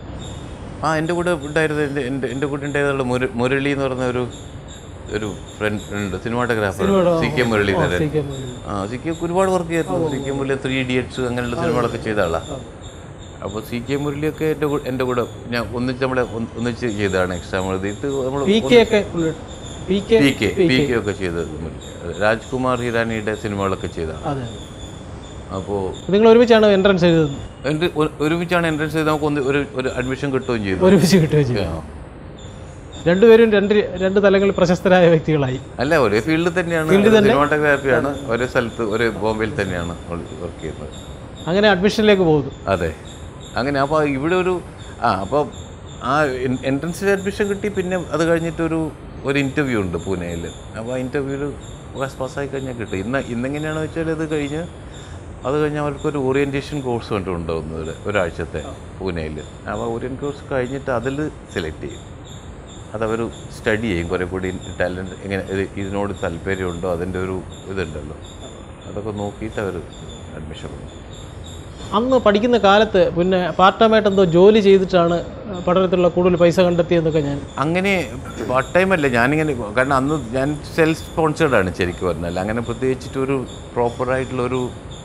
ആ എൻ്റെ കൂടെ ഉണ്ടായിരുന്നത് എൻ്റെ എൻ്റെ എൻ്റെ കൂടെ ഉണ്ടായതുള്ള മുര മുരളി എന്ന് പറഞ്ഞ ഒരു ഒരു ഫ്രണ്ട് ഉണ്ട് cinematographer C K Muraleedharan C K ആ സി കെ ഒരുപാട് വർക്ക് ചെയ്തിട്ടുണ്ട് C K Murali three Idiots അങ്ങനെയുള്ള സിനിമകളൊക്കെ ചെയ്ത ആളാണ് അപ്പോൾ സി കെ മുരളിയൊക്കെ എൻ്റെ കൂടെ എൻ്റെ കൂടെ ഞാൻ ഒന്നിച്ച് നമ്മളെ ഒന്ന് ഒന്നിച്ച് ചെയ്തതാണ് എക്സാം എഴുതിയിട്ട് നമ്മൾ പി കെ ഒക്കെ P K P K P K ഒക്കെ ചെയ്തത് മുരളി. രാജ്കുമാർ ഹിരാനിയുടെ സിനിമകളൊക്കെ ചെയ്തതാണ് അതെ അപ്പോൾ നിങ്ങൾ ഒരുമിച്ചാണ് എൻട്രൻസ് എഴുതുന്നത് എൻ്റെ ഒരു- ഒരുമിച്ചാണ് എൻട്രൻസ് ചെയ്ത് നമുക്ക് ഒന്ന് ഒരു ഒരു അഡ്മിഷൻ കിട്ടുകയും ചെയ്തു ഒരുമിച്ച് കിട്ടുകയും ചെയ്യും ആ. രണ്ടുപേരും രണ്ട് രണ്ട് തലങ്ങളിൽ പ്രശസ്തരായ വ്യക്തികളായി അല്ല ഒരേ ഫീൽഡിൽ തന്നെയാണ് സിനിമാട്ടോഗ്രാഫിയാണ് ഒരേ സ്ഥലത്ത് ഒരേ ബോംബെയിൽ തന്നെയാണ് വർക്ക് ചെയ്യുന്നത് അങ്ങനെ അഡ്മിഷനിലേക്ക് പോകുന്നു അതെ അങ്ങനെ അപ്പോൾ ഇവിടെ ഒരു ആ അപ്പോൾ ആ എൻട്രൻസിൽ അഡ്മിഷൻ കിട്ടി പിന്നെ അത് കഴിഞ്ഞിട്ടൊരു ഒരു ഇൻ്റർവ്യൂ ഉണ്ട് പൂനെയിൽ അപ്പോൾ ആ ഇൻ്റർവ്യൂവിൽ പാസ്സായി കഴിഞ്ഞാൽ കിട്ടും ഇന്ന് ഇന്നെങ്ങനെയാണെന്ന് വെച്ചാൽ ഇത് കഴിഞ്ഞ് അത് കഴിഞ്ഞ് അവർക്കൊരു ഓറിയൻറ്റേഷൻ കോഴ്സ് കൊണ്ടുണ്ടാവുന്നത് ഒരു ഒരാഴ്ചത്തെ പൂനെയിൽ അപ്പോൾ ഓറിയൻ കോഴ്സ് കഴിഞ്ഞിട്ട് അതിൽ സെലക്ട് ചെയ്യും അതവർ സ്റ്റഡി ചെയ്യും കുറേ കൂടി ടാലൻറ്റ് എങ്ങനെ ഇത് ഇതിനോട് താല്പര്യമുണ്ടോ അതിൻ്റെ ഒരു ഇതുണ്ടല്ലോ അതൊക്കെ നോക്കിയിട്ട് അവർ അഡ്മിഷൻ കൊടുക്കും അന്ന് പഠിക്കുന്ന കാലത്ത് പിന്നെ പാർട്ട് ടൈമായിട്ട് എന്തോ ജോലി ചെയ്തിട്ടാണ് പഠനത്തിലുള്ള കൂടുതൽ പൈസ കണ്ടെത്തിയെന്നൊക്കെ ഞാൻ അങ്ങനെ പാർട്ട് ടൈം അല്ല ഞാനിങ്ങനെ കാരണം അന്ന് ഞാൻ സെൽഫ് സ്പോൺസേർഡ് ആണ് ശരിക്കും പറഞ്ഞാൽ അങ്ങനെ പ്രത്യേകിച്ചിട്ട് ഒരു പ്രോപ്പറായിട്ടുള്ള ഒരു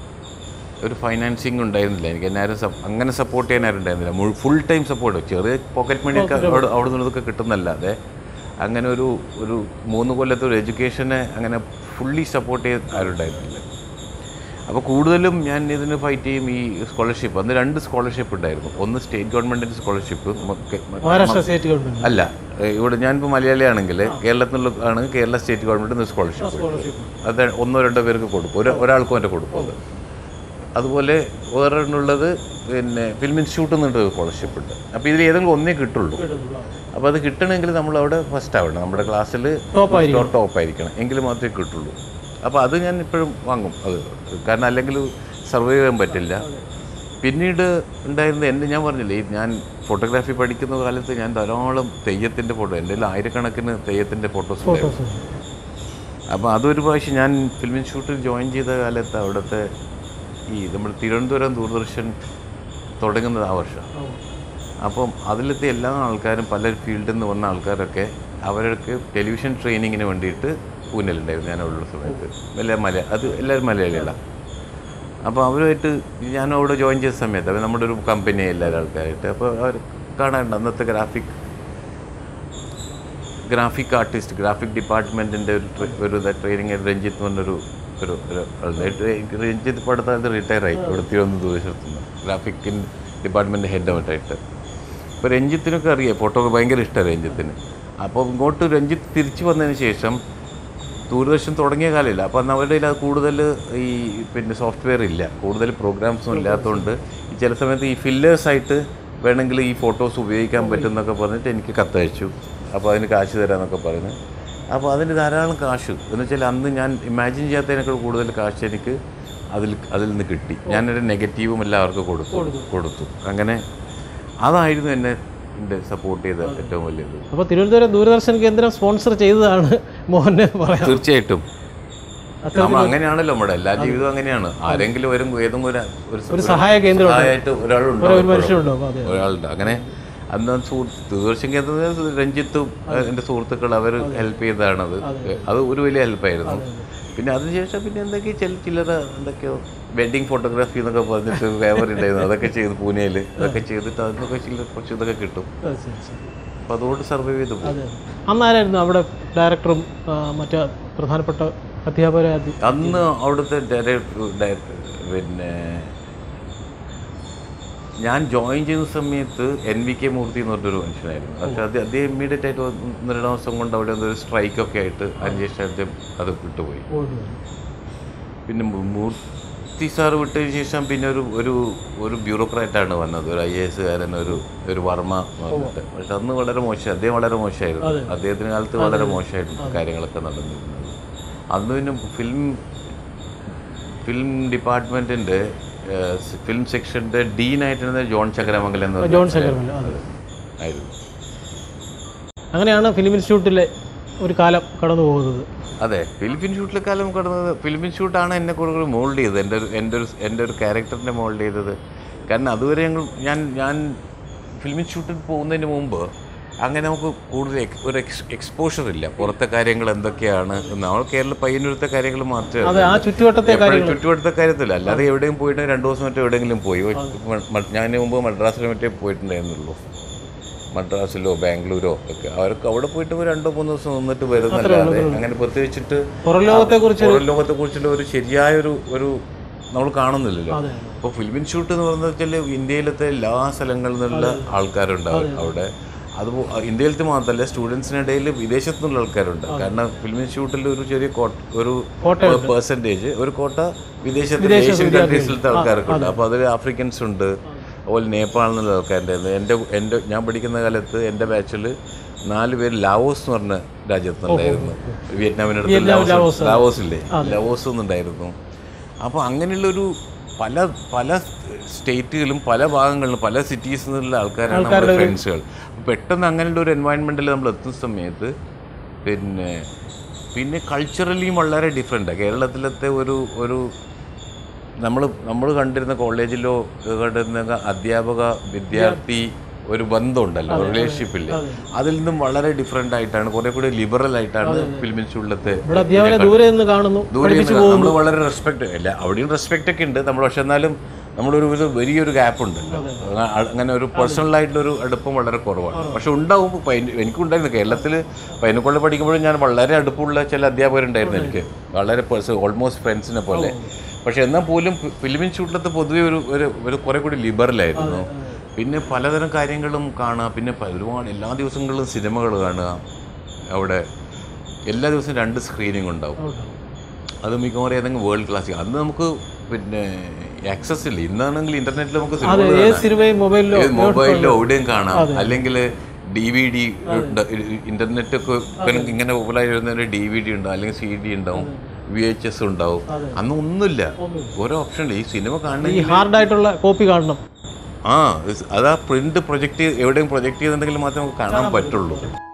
ഒരു ഫൈനാൻസിങ് ഉണ്ടായിരുന്നില്ല എനിക്ക് എന്നെ ആരും സപ്- അങ്ങനെ സപ്പോർട്ട് ചെയ്യാൻ ആരും ഉണ്ടായിരുന്നില്ല മുഴു ഫുൾ ടൈം സപ്പോർട്ട് ചെറിയ പോക്കറ്റ് മണിയൊക്കെ അവിടെ അവിടെ നിന്നതൊക്കെ കിട്ടുന്നല്ലാതെ അങ്ങനെ ഒരു ഒരു മൂന്ന് കൊല്ലത്തെ ഒരു എഡ്യൂക്കേഷനെ അങ്ങനെ ഫുള്ളി സപ്പോർട്ട് ചെയ്യാൻ ആരും ഉണ്ടായിരുന്നില്ല അപ്പോൾ കൂടുതലും ഞാൻ ഇതിന് ഫൈറ്റ് ചെയ്യും ഈ സ്കോളർഷിപ്പ് അന്ന് രണ്ട് സ്കോളർഷിപ്പ് ഉണ്ടായിരുന്നു ഒന്ന് സ്റ്റേറ്റ് ഗവൺമെൻറ്റിൻ്റെ സ്കോളർഷിപ്പ് മഹാരാഷ്ട്ര സ്റ്റേറ്റ് ഗവൺമെൻറ് അല്ല ഏഹ് ഇവിടെ ഞാനിപ്പോൾ മലയാളിയാണെങ്കിൽ കേരളത്തിൽ നിന്നുള്ള ആണ് കേരള സ്റ്റേറ്റ് ഗവൺമെൻറ് സ്കോളർഷിപ്പ് അത് ഒന്നോ രണ്ടോ പേർക്ക് കൊടുക്കും ഒരു ഒരാൾക്കും എൻ്റെ കൊടുക്കും അത് അതുപോലെ വേറൊരെണ്ണുള്ളത് പിന്നെ ഫിലിം ഇൻസ്റ്റിറ്റ്യൂട്ടിൽ നിന്നൊരു സ്കോളർഷിപ്പ് ഉണ്ട് അപ്പോൾ ഇതിൽ ഏതെങ്കിലും ഒന്നേ കിട്ടുള്ളൂ അപ്പോൾ അത് കിട്ടണമെങ്കിൽ നമ്മൾ അവിടെ ഫസ്റ്റ് ആവണം നമ്മുടെ ക്ലാസ്സിൽ Top ആയിരിക്കണം. ടോപ്പ് ആയിരിക്കണം എങ്കിൽ മാത്രമേ കിട്ടുള്ളൂ അപ്പോൾ അത് ഞാൻ ഇപ്പോഴും വാങ്ങും അത് കാരണം അല്ലെങ്കിൽ സർവൈവ് ചെയ്യാൻ പറ്റില്ല പിന്നീട് ഉണ്ടായിരുന്ന എൻ്റെ ഞാൻ പറഞ്ഞില്ലേ ഈ ഞാൻ ഫോട്ടോഗ്രാഫി പഠിക്കുന്ന കാലത്ത് ഞാൻ ധാരാളം തെയ്യത്തിൻ്റെ ഫോട്ടോ എൻ്റെ കയ്യിൽ ആയിരക്കണക്കിന് തെയ്യത്തിൻ്റെ ഫോട്ടോസ് ഉണ്ടായിരുന്നു അപ്പോൾ അതൊരു പ്രാവശ്യം ഞാൻ ഫിലിം ഇൻസ്റ്റിറ്റ്യൂട്ടിൽ ജോയിൻ ചെയ്ത കാലത്ത് അവിടുത്തെ ഈ നമ്മൾ തിരുവനന്തപുരം ദൂരദർശൻ തുടങ്ങുന്നത് ആ വർഷം അപ്പം അതിലത്തെ എല്ലാ ആൾക്കാരും പല ഫീൽഡിൽ നിന്ന് വന്ന ആൾക്കാരൊക്കെ അവർക്ക് ടെലിവിഷൻ ട്രെയിനിങ്ങിന് വേണ്ടിയിട്ട് പൂനെയിലുണ്ടായിരുന്നു ഞാൻ ഉള്ള സമയത്ത് എല്ലാ മല അത് എല്ലാവരും മലയാളികളാണ് അപ്പോൾ അവരുമായിട്ട് ഞാൻ അവിടെ ജോയിൻ ചെയ്ത സമയത്ത് അവർ നമ്മുടെ ഒരു കമ്പനി എല്ലാവരും ആൾക്കാരായിട്ട് അപ്പോൾ അവർ കാണാറുണ്ട് അന്നത്തെ ഗ്രാഫിക് ഗ്രാഫിക് ആർട്ടിസ്റ്റ് ഗ്രാഫിക് ഡിപ്പാർട്ട്മെൻറ്റിൻ്റെ ഒരു ട്രെ- ഒരു ട്രെയിനിങ് രഞ്ജിത്ത് എന്ന് പറഞ്ഞൊരു ഒരു ഒരു ആളുണ്ട്. രഞ്ജിത്ത് ഇപ്പോൾ അടുത്ത കാലത്ത് റിട്ടയർ ആയി ഇവിടെ തിരുവനന്തപുരത്ത് നിന്ന് ഗ്രാഫിക് ഡിപ്പാർട്ട്മെൻറ്റ് ഹെഡ് ആയിട്ട് ഇപ്പോൾ രഞ്ജിത്തിനൊക്കെ അറിയാം ഫോട്ടോ ഭയങ്കര ഇഷ്ടമാണ് രഞ്ജിത്തിന് അപ്പോൾ ഇങ്ങോട്ട് രഞ്ജിത്ത് തിരിച്ചു വന്നതിന് ശേഷം ദൂരദർശൻ തുടങ്ങിയ കാലമില്ല അപ്പോൾ അന്ന് അവരുടെ കയ്യിൽ അത് കൂടുതൽ ഈ പിന്നെ സോഫ്റ്റ്വെയർ ഇല്ല കൂടുതൽ പ്രോഗ്രാംസും ഇല്ലാത്തതുകൊണ്ട് ഈ ചില സമയത്ത് ഈ ഫില്ലേഴ്സായിട്ട് വേണമെങ്കിൽ ഈ ഫോട്ടോസ് ഉപയോഗിക്കാൻ പറ്റുമെന്നൊക്കെ പറഞ്ഞിട്ട് എനിക്ക് കത്തയച്ചു അപ്പോൾ അതിന് കാശ് തരാമെന്നൊക്കെ പറഞ്ഞു അപ്പോൾ അതിന് ധാരാളം കാശ് എന്ന് വെച്ചാൽ അന്ന് ഞാൻ ഇമാജിൻ ചെയ്യാത്തതിനേക്കാൾ കൂടുതൽ കാശ് എനിക്ക് അതിൽ അതിൽ നിന്ന് കിട്ടി ഞാനൊരു നെഗറ്റീവും എല്ലാവർക്കും കൊടുത്തു കൊടുത്തു അങ്ങനെ അതായിരുന്നു എന്നെ എൻ്റെ സപ്പോർട്ട് ചെയ്ത ഏറ്റവും വലിയത് അപ്പോൾ തിരുവനന്തപുരം ദൂരദർശൻ കേന്ദ്രം സ്പോൺസർ ചെയ്തതാണ് മോഹന് പറയാം തീർച്ചയായിട്ടും നമ്മൾ അങ്ങനെയാണല്ലോ നമ്മുടെ എല്ലാ ജീവിതവും അങ്ങനെയാണ് ആരെങ്കിലും വരും ഏതും ഒരു ഒരു സഹായ കേന്ദ്രം സഹായമായിട്ട് ഒരാളുണ്ട് ഒരു മനുഷ്യനുണ്ടോ അപ്പോൾ അതെ ഒരാളുണ്ട് അങ്ങനെ അന്ന് സുഹൃത്ത് ദൂരദർശൻ കേന്ദ്രത്തിൽ രഞ്ജിത്തും ഏഹ്, എൻ്റെ സുഹൃത്തുക്കൾ അവർ ഹെൽപ്പ് ചെയ്തതാണത് അത് ഒരു വലിയ ഹെൽപ്പായിരുന്നു പിന്നെ അതിനുശേഷം പിന്നെ എന്തൊക്കെയോ ചില ചില്ലറ എന്തൊക്കെയോ വെഡിങ് ഫോട്ടോഗ്രാഫി എന്നൊക്കെ പറഞ്ഞിട്ട് പേപ്പർ ഉണ്ടായിരുന്നു അതൊക്കെ ചെയ്ത് പൂനെയിൽ അതൊക്കെ ചെയ്തിട്ട് അതിനൊക്കെ ചില്ലറ കുറച്ച് ഇതൊക്കെ കിട്ടും അത് ശരി ശരി അപ്പോൾ അതുകൊണ്ട് സർവൈവ് ചെയ്തു പോകും അതെ അന്നാരായിരുന്നു അവിടെ ഡയറക്ടറും ആ, മറ്റ് പ്രധാനപ്പെട്ട അധ്യാപകരെ അന്ന് അവിടുത്തെ ഡയറക്ടർ ഡയറക്ടർ പിന്നെ ഞാൻ ജോയിൻ ചെയ്ത സമയത്ത് എൻ വി കെ മൂർത്തി എന്ന് പറഞ്ഞൊരു മനുഷ്യനായിരുന്നു പക്ഷേ അത് അദ്ദേഹം ഇമ്മീഡിയറ്റ് ആയിട്ട് ഒന്ന് രണ്ട് ദിവസം കൊണ്ട് അവിടെ ഒരു സ്ട്രൈക്കൊക്കെ ആയിട്ട് അതിനുശേഷം അദ്ദേഹം അത് വിട്ടുപോയി പിന്നെ മൂ- മൂർത്തി സാറ് വിട്ടതിന് ശേഷം പിന്നെ ഒരു ഒരു ഒരു ബ്യൂറോക്രാറ്റാണ് വന്നത് ഒരു ഐ എ എസ്കാരൻ ഒരു ഒരു വർമ്മ എന്ന് പറഞ്ഞിട്ട് പക്ഷെ അന്ന് വളരെ മോശം അദ്ദേഹം വളരെ മോശമായിരുന്നു അദ്ദേഹത്തിന് കാലത്ത് വളരെ മോശമായിരുന്നു കാര്യങ്ങളൊക്കെ നടന്നിരുന്നത് അന്ന് പിന്നെ ഫിലിം ഫിലിം ഡിപ്പാർട്ട്മെൻറ്റിൻ്റെ ഫിലിം സെക്ഷൻ്റെ ഡീനായിട്ടിരുന്ന ജോൺ ചക്രമംഗലം എന്ന് പറഞ്ഞ ജോൺ ശങ്കർമല്ല അതെ ആയിരുന്നു അങ്ങനെയാണ് ഫിലിം ഇൻസ്റ്റിറ്റ്യൂട്ടിലെ ഒരു കാലം കടന്നു പോകുന്നത് അതെ ഫിലിം ഇൻസ്റ്റിറ്റ്യൂട്ടിലെ കാലം കടന്നത് ഫിലിം ഇൻസ്റ്റിറ്റ്യൂട്ടാണ് എന്നെ കൂടുതൽ മോൾഡ് ചെയ്തത് എൻ്റെ ഒരു എൻ്റെ ഒരു എൻ്റെ ഒരു ക്യാരക്ടറിനെ മോൾഡ് ചെയ്തത് കാരണം അതുവരെ ഞങ്ങൾ ഞാൻ ഞാൻ ഫിലിം ഇൻസ്റ്റിറ്റ്യൂട്ടിൽ പോകുന്നതിന് മുമ്പ് അങ്ങനെ നമുക്ക് കൂടുതൽ എക്സ് ഒരു എക്സ് എക്സ്പോഷർ ഇല്ല പുറത്തെ കാര്യങ്ങൾ എന്തൊക്കെയാണ് എന്ന് നമ്മൾ കേരള പയ്യന്നൂരത്തെ കാര്യങ്ങൾ മാത്രമേ അതെ ആ ചുറ്റുവട്ടത്തെ എപ്പോഴും ചുറ്റുവട്ടത്തെ കാര്യത്തില്ല അല്ലാതെ എവിടെയും പോയിട്ട് രണ്ടു ദിവസം മറ്റോ എവിടെയെങ്കിലും പോയി മ- മ- ഞാൻ ഇതിന് മുമ്പ് മദ്രാസിൽ മറ്റേ പോയിട്ടുണ്ടായിരുന്നുള്ളൂ മദ്രാസിലോ ബാംഗ്ലൂരോ ഒക്കെ അവർക്ക് അവിടെ പോയിട്ട് ഒരു രണ്ടോ മൂന്നോ ദിവസം നിന്നിട്ട് വരുന്നല്ലാതെ അങ്ങനെ പ്രത്യേകിച്ചിട്ട് പുറം ലോകത്തെക്കുറിച്ച് പുറം ലോകത്തെ കുറിച്ചുള്ള ഒരു ശരിയായ ഒരു ഒരു നമ്മൾ കാണുന്നില്ലല്ലോ അതെ അപ്പോൾ ഫിലിം ഇൻസ്റ്റിറ്റ്യൂട്ട് എന്ന് പറഞ്ഞാൽ വെച്ചാൽ ഇന്ത്യയിലത്തെ എല്ലാ സ്ഥലങ്ങളിൽ നിന്നുള്ള ആൾക്കാരുണ്ട് അവ- അവിടെ അത് ഇന്ത്യയിലത്തെ മാത്രമല്ല സ്റ്റുഡൻസിനിടയിൽ വിദേശത്തു നിന്നുള്ള ആൾക്കാരുണ്ട് കാരണം ഫിലിം ഇൻസ്റ്റിറ്റ്യൂട്ടിൽ ഒരു ചെറിയ കോട്ട ഒരു പെർസെൻറ്റേജ് ഒരു കോട്ട വിദേശത്തെ ഏഷ്യൻ കൺട്രീസിലത്തെ ആൾക്കാരൊക്കെ ഉണ്ട് അപ്പോൾ അതിൽ ആഫ്രിക്കൻസ് ഉണ്ട് അതുപോലെ നേപ്പാളിൽ നിന്നുള്ള ആൾക്കാരുണ്ടായിരുന്നു എൻ്റെ എൻ്റെ ഞാൻ പഠിക്കുന്ന കാലത്ത് എൻ്റെ ബാച്ചിൽ നാല് പേര് ലാവോസ് എന്ന് പറഞ്ഞ രാജ്യത്തുനിന്നുണ്ടായിരുന്നു വിയറ്റ്നാമിനടുത്ത് ലാവോസ് ലാവോസില്ലേ ലാവോസ് എന്നുണ്ടായിരുന്നു അപ്പോൾ അങ്ങനെയുള്ളൊരു പല പല സ്റ്റേറ്റുകളും പല ഭാഗങ്ങളിലും പല സിറ്റീസിൽ നിന്നുള്ള ആൾക്കാരാണ് നമ്മുടെ ഫ്രണ്ട്സുകൾ പെട്ടെന്ന് അങ്ങനെയുള്ള ഒരു എൻവയൺമെൻറ്റിൽ നമ്മൾ എത്തുന്ന സമയത്ത് പിന്നെ പിന്നെ കൾച്ചറലിയും വളരെ ഡിഫറെൻറ്റാണ് കേരളത്തിലത്തെ ഒരു ഒരു നമ്മൾ നമ്മൾ കണ്ടിരുന്ന കോളേജിലോ കണ്ടിരുന്ന അധ്യാപക വിദ്യാർത്ഥി ഒരു ബന്ധമുണ്ടല്ലോ റിലേഷൻഷിപ്പില്ലേ അതിൽ നിന്നും വളരെ ഡിഫറെൻ്റ് ആയിട്ടാണ് കുറെ കൂടി ലിബറൽ ആയിട്ടാണ് ഫിലിം ഇൻസ്റ്റിറ്റ്യൂട്ടിലത്തെ ഇവിടെ അധ്യാപകനെ ദൂരെ നിന്ന് കാണുന്നു ദൂരെ നമ്മൾ വളരെ റെസ്പെക്ട് ഇല്ല അവിടെയും റെസ്പെക്റ്റ് ഒക്കെ ഉണ്ട് നമ്മൾ പക്ഷെ എന്നാലും നമ്മളൊരു ഒരു വലിയൊരു ഗ്യാപ്പ് ഉണ്ടല്ലോ അ- അങ്ങനെ ഒരു പേഴ്സണൽ ആയിട്ടുള്ളൊരു അടുപ്പം വളരെ കുറവാണ് പക്ഷെ ഉണ്ടാവും ഇപ്പം എനി- എനിക്കുണ്ടായിരുന്നു കേരളത്തിൽ പൈനക്കൊള്ള പഠിക്കുമ്പോഴും ഞാൻ വളരെ അടുപ്പമുള്ള ചില അധ്യാപകരുണ്ടായിരുന്നു എനിക്ക് വളരെ പേഴ്സൺ ഓൾമോസ്റ്റ് ഫ്രണ്ട്സിനെ പോലെ പക്ഷെ എന്നാൽ പോലും ഫിലിം ഇൻസ്റ്റിറ്റ്യൂട്ടിലത്തെ പൊതുവെ ഒരു ഒരു ഒരു കുറെ കൂടി ലിബറലായിരുന്നു പിന്നെ പലതരം കാര്യങ്ങളും കാണുക പിന്നെ പ- ഒരുപാട് എല്ലാ ദിവസങ്ങളിലും സിനിമകൾ കാണുക അവിടെ എല്ലാ ദിവസവും രണ്ട് സ്ക്രീനിങ് ഉണ്ടാവും അത് മിക്കവാറും ഏതെങ്കിലും വേൾഡ് ക്ലാസ് അന്ന് നമുക്ക് പിന്നെ ആക്സസ് ഇല്ല ഇന്നാണെങ്കിൽ ഇന്റർനെറ്റിൽ നമുക്ക് അതെ സിനിമകൾ ഏത് സിനിമയും മൊബൈലിലോ മൊബൈലിലോ എവിടെയും കാണാം അല്ലെങ്കിൽ ഡി വി ഡി ഇന്റർനെറ്റ് ഒക്കെ ഇപ്പം ഇങ്ങനെ പോപ്പുലർ വരുന്ന ഡി വി ഡി ഉണ്ടാവും അല്ലെങ്കിൽ സി ഡി ഉണ്ടാവും വി എച്ച് എസ് ഉണ്ടാവും അന്ന് ഒന്നുമില്ല ഓരോ ഓപ്ഷൻ ഇല്ല ഈ സിനിമ ഈ കാണണമെങ്കിൽ ഹാർഡായിട്ടുള്ള കോപ്പി കാണണം ആ അതാ പ്രിന്റ് പ്രൊജക്ട് എവിടെയും പ്രൊജക്ട് ചെയ്തിട്ടുണ്ടെങ്കിൽ മാത്രമേ നമുക്ക് കാണാൻ പറ്റുള്ളൂ